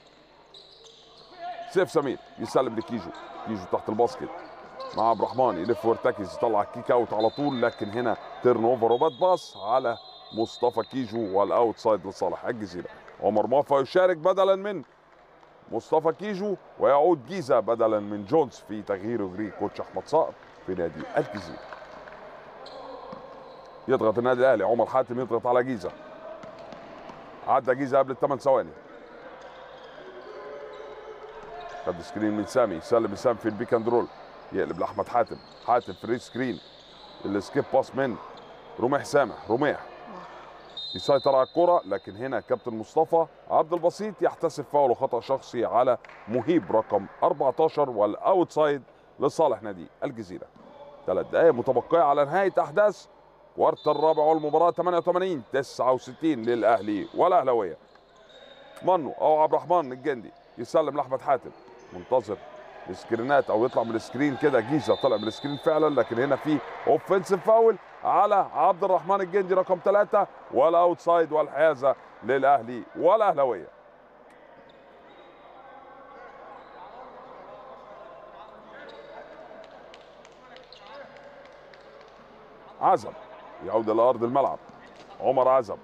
سيف سمير يسلم لكيجو كيجو تحت الباسكت مع عبد الرحمن يلف ويرتكز يطلع كيك اوت على طول لكن هنا تيرن اوفر وبات باص على مصطفى كيجو والاوت سايد لصالح الجزيره عمر موفق يشارك بدلا من مصطفى كيجو ويعود جيزه بدلا من جونز في تغيير يجري كوتش احمد صقر في نادي الجزيره يضغط النادي الاهلي عمر حاتم يضغط على جيزه عدى جيزه قبل الثمان ثواني خد سكرين من سامي سلم سام في البيك اند رول يقلب لاحمد حاتم حاتم فري سكرين السكيب باس من رميح سامح رميح يسيطر على الكرة لكن هنا كابتن مصطفى عبد البسيط يحتسب فاول خطأ شخصي على مهيب رقم 14 والاوتسايد لصالح نادي الجزيرة ثلاث دقائق متبقية على نهاية أحداث كوارت الرابع والمباراة 88 69 للأهلي والأهلاوية منو أو عبد الرحمن الجندي يسلم لأحمد حاتم منتظر السكرينات او يطلع من السكرين كده جيزه طلع من السكرين فعلا لكن هنا في اوفنسيف فاول على عبد الرحمن الجندي رقم ثلاثة والاوتسايد والحيازه للاهلي والاهلاويه عزب يعود الى ارض الملعب عمر عزب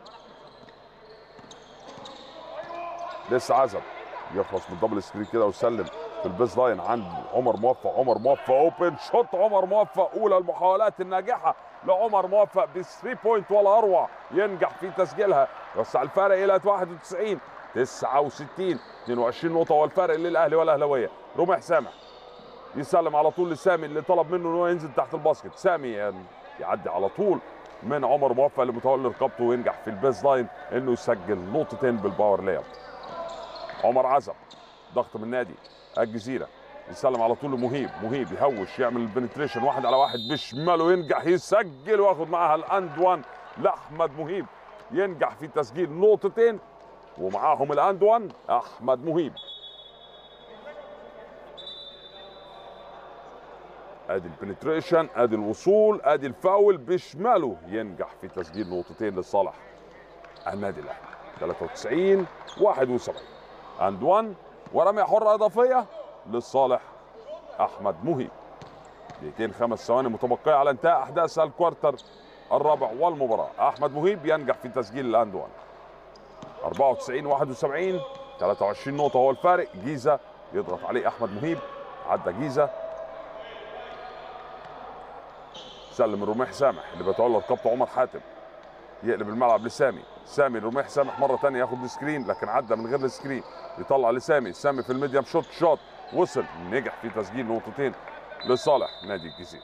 لسه عزب يخلص من دبل سكرين كده ويسلم في البيز لاين عند عمر موفق عمر موفق اوبن شوت عمر موفق اولى المحاولات الناجحه لعمر موفق ب 3 بوينت ولا اروع ينجح في تسجيلها يوسع الفارق الى 91 69 22 نقطه والفارق للاهلي والاهلاويه رمح سامح يسلم على طول لسامي اللي طلب منه ان هو ينزل تحت الباسكت سامي يعني يعدي على طول من عمر موفق اللي متولي رقبته وينجح في البيز لاين انه يسجل نقطتين بالباور لاير عمر عزب ضغط من نادي الجزيره يسلم على طول لمهيب مهيب يهوش يعمل البنتريشن واحد على واحد بشماله ينجح يسجل وياخد معاها الاند وان لاحمد مهيب ينجح في تسجيل نقطتين ومعاهم الاند وان احمد مهيب ادي البنتريشن ادي الوصول ادي الفاول بشماله ينجح في تسجيل نقطتين لصالح النادي الاهلي 93 71 اند 1 ورميه حره اضافيه لصالح احمد مهيب دقيقتين خمس ثواني متبقيه على انتهاء احداث الكوارتر الرابع والمباراه احمد مهيب ينجح في تسجيل الاند 1 94 71 23 نقطه هو الفارق جيزه يضغط عليه احمد مهيب عدى جيزه سلم الرميح سامح اللي بيتولى رقبته عمر حاتم يقلب الملعب لسامي سامي الرميح سامح مره ثانيه ياخد السكرين لكن عدى من غير السكرين يطلع لسامي سامي في الميديم شوت شوت وصل نجح في تسجيل نقطتين لصالح نادي الجزيره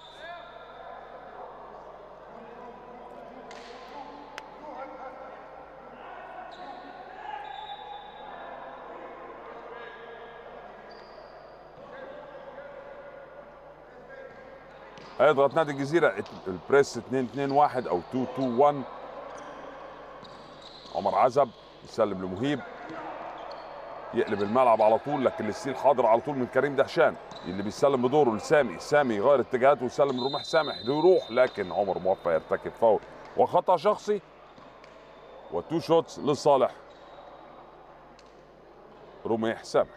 هيضغط نادي الجزيره البريس 2 2 1 او 2 2 1 عمر عزب يسلم لمهيب يقلب الملعب على طول لكن الستيل حاضر على طول من كريم دهشان اللي بيسلم بدوره لسامي سامي يغير اتجاهاته ويسلم لرمح سامح يروح لكن عمر موفق يرتكب فاول وخطا شخصي وتو شوتس لصالح رميح سامح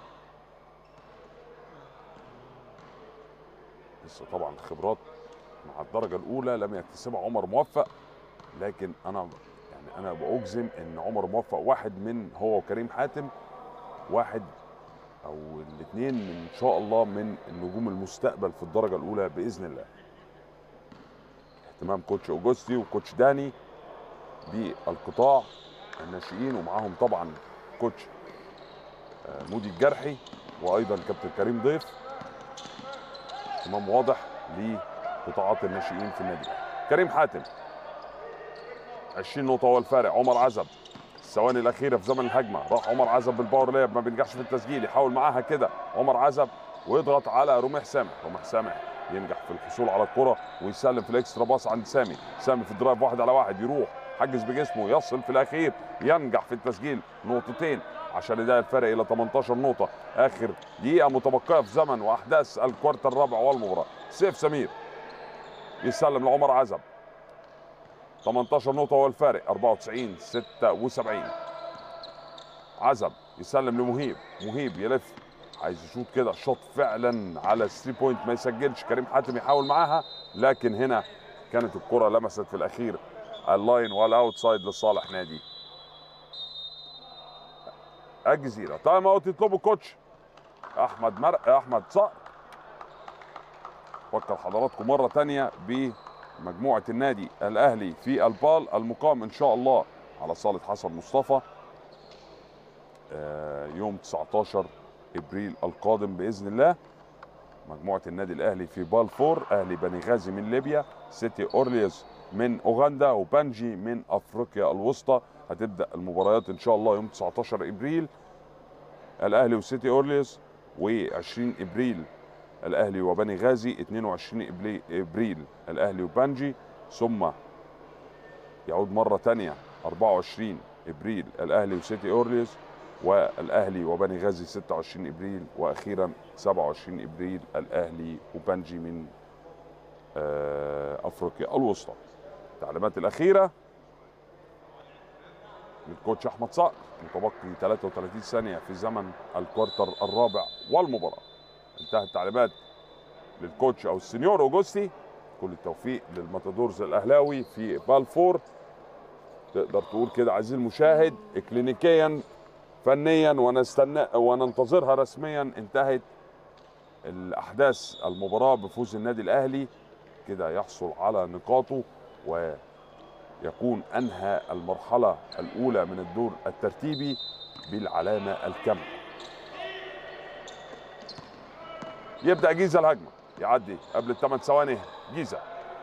لسه طبعا خبرات مع الدرجه الاولى لم يكتسبها عمر موفق لكن انا يعني انا باجزم ان عمر موفق واحد من هو وكريم حاتم واحد او الاثنين ان شاء الله من النجوم المستقبل في الدرجه الاولى باذن الله اهتمام كوتش اوجوستي وكوتش داني بالقطاع الناشئين ومعاهم طبعا كوتش آه، مودي الجرحي وايضا كابتن كريم ضيف اهتمام واضح لقطاعات الناشئين في النادي كريم حاتم 20 نقطة هو الفارق عمر عزب الثواني الأخيرة في زمن الهجمة راح عمر عزب بالباور لاب ما بينجحش في التسجيل يحاول معاها كده عمر عزب ويضغط على رميح سامح رميح سامح ينجح في الحصول على الكرة ويسلم في الاكسترا باص عند سامي سامي في الدرايف واحد على واحد يروح حجز بجسمه يصل في الأخير ينجح في التسجيل نقطتين عشان يضايق الفرق إلى 18 نقطة آخر دقيقة متبقية في زمن وأحداث الكوارتر الرابع والمباراة سيف سمير يسلم لعمر عزب 18 نقطة هو الفارق 94 76 عزب يسلم لمهيب مهيب يلف عايز يشوط كده شوط فعلا على الثري بوينت ما يسجلش كريم حاتم يحاول معاها لكن هنا كانت الكرة لمست في الأخير اللاين والاوتسايد لصالح نادي الجزيرة تايم اوت يطلبه كوتش أحمد مر أحمد صقر فكر حضراتكم مرة تانية بمجموعة النادي الأهلي في البال المقام إن شاء الله على صالة حسن مصطفى آه، يوم 19 ابريل القادم باذن الله مجموعه النادي الاهلي في بال فور اهلي بني غازي من ليبيا سيتي اورليوس من اوغندا وبانجي من افريقيا الوسطى هتبدا المباريات ان شاء الله يوم 19 ابريل الاهلي وسيتي اورليوس و20 ابريل الاهلي وبني غازي 22 إبلي- ابريل الاهلي وبانجي ثم يعود مره ثانيه 24 ابريل الاهلي وسيتي اورليوس والاهلي وبني غازي 26 ابريل واخيرا 27 ابريل الاهلي وبنجي من آه، افريقيا الوسطى التعليمات الاخيره للكوتش احمد صقر متبقي 33 ثانيه في زمن الكوارتر الرابع والمباراه انتهت التعليمات للكوتش او السنيور اوجوستي كل التوفيق للماتادورز الاهلاوي في بالفور تقدر تقول كده عزيزي المشاهد اكلينيكيا فنيا ونستنى وننتظرها رسميا انتهت الاحداث المباراه بفوز النادي الاهلي كده يحصل على نقاطه ويكون انهى المرحله الاولى من الدور الترتيبي بالعلامه الكامله يبدا جيزه الهجمه يعدي قبل الثمان ثواني جيزه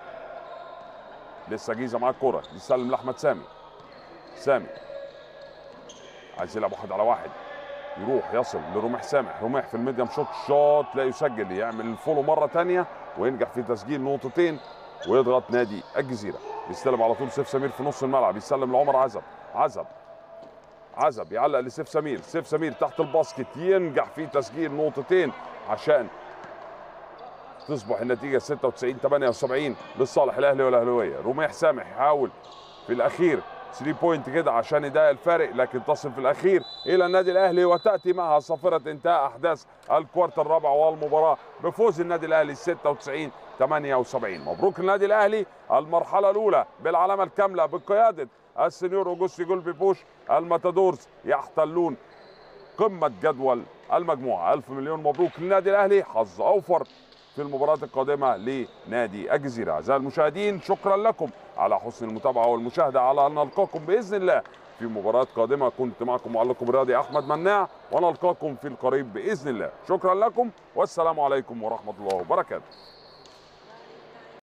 لسه جيزه معاه الكوره يسلم لاحمد سامي سامي عايز يلعب واحد على واحد يروح يصل لرميح سامح رميح في الميديم شوت شوت لا يسجل يعمل الفولو مره ثانيه وينجح في تسجيل نقطتين ويضغط نادي الجزيره يستلم على طول سيف سمير في نص الملعب يسلم لعمر عزب عزب عزب يعلق لسيف سمير سيف سمير تحت الباسكت ينجح في تسجيل نقطتين عشان تصبح النتيجه 96 78 لصالح الاهلي والاهلاويه رميح سامح يحاول في الاخير 3 بوينت كده عشان يضايق الفارق لكن تصل في الاخير الى النادي الاهلي وتاتي معها صافره انتهاء احداث الكوارتر الرابع والمباراه بفوز النادي الاهلي 96 78 مبروك النادي الاهلي المرحله الاولى بالعلامه الكامله بقياده السنيور اوجوستي جولبي بوش الماتادورز يحتلون قمه جدول المجموعه الف مليون مبروك للنادي الاهلي حظ اوفر في المباراة القادمة لنادي الجزيرة أعزائي المشاهدين شكرا لكم على حسن المتابعة والمشاهدة على أن نلقاكم بإذن الله في مباراة قادمة كنت معكم معلقكم الرياضي أحمد مناع ونلقاكم في القريب بإذن الله شكرا لكم والسلام عليكم ورحمة الله وبركاته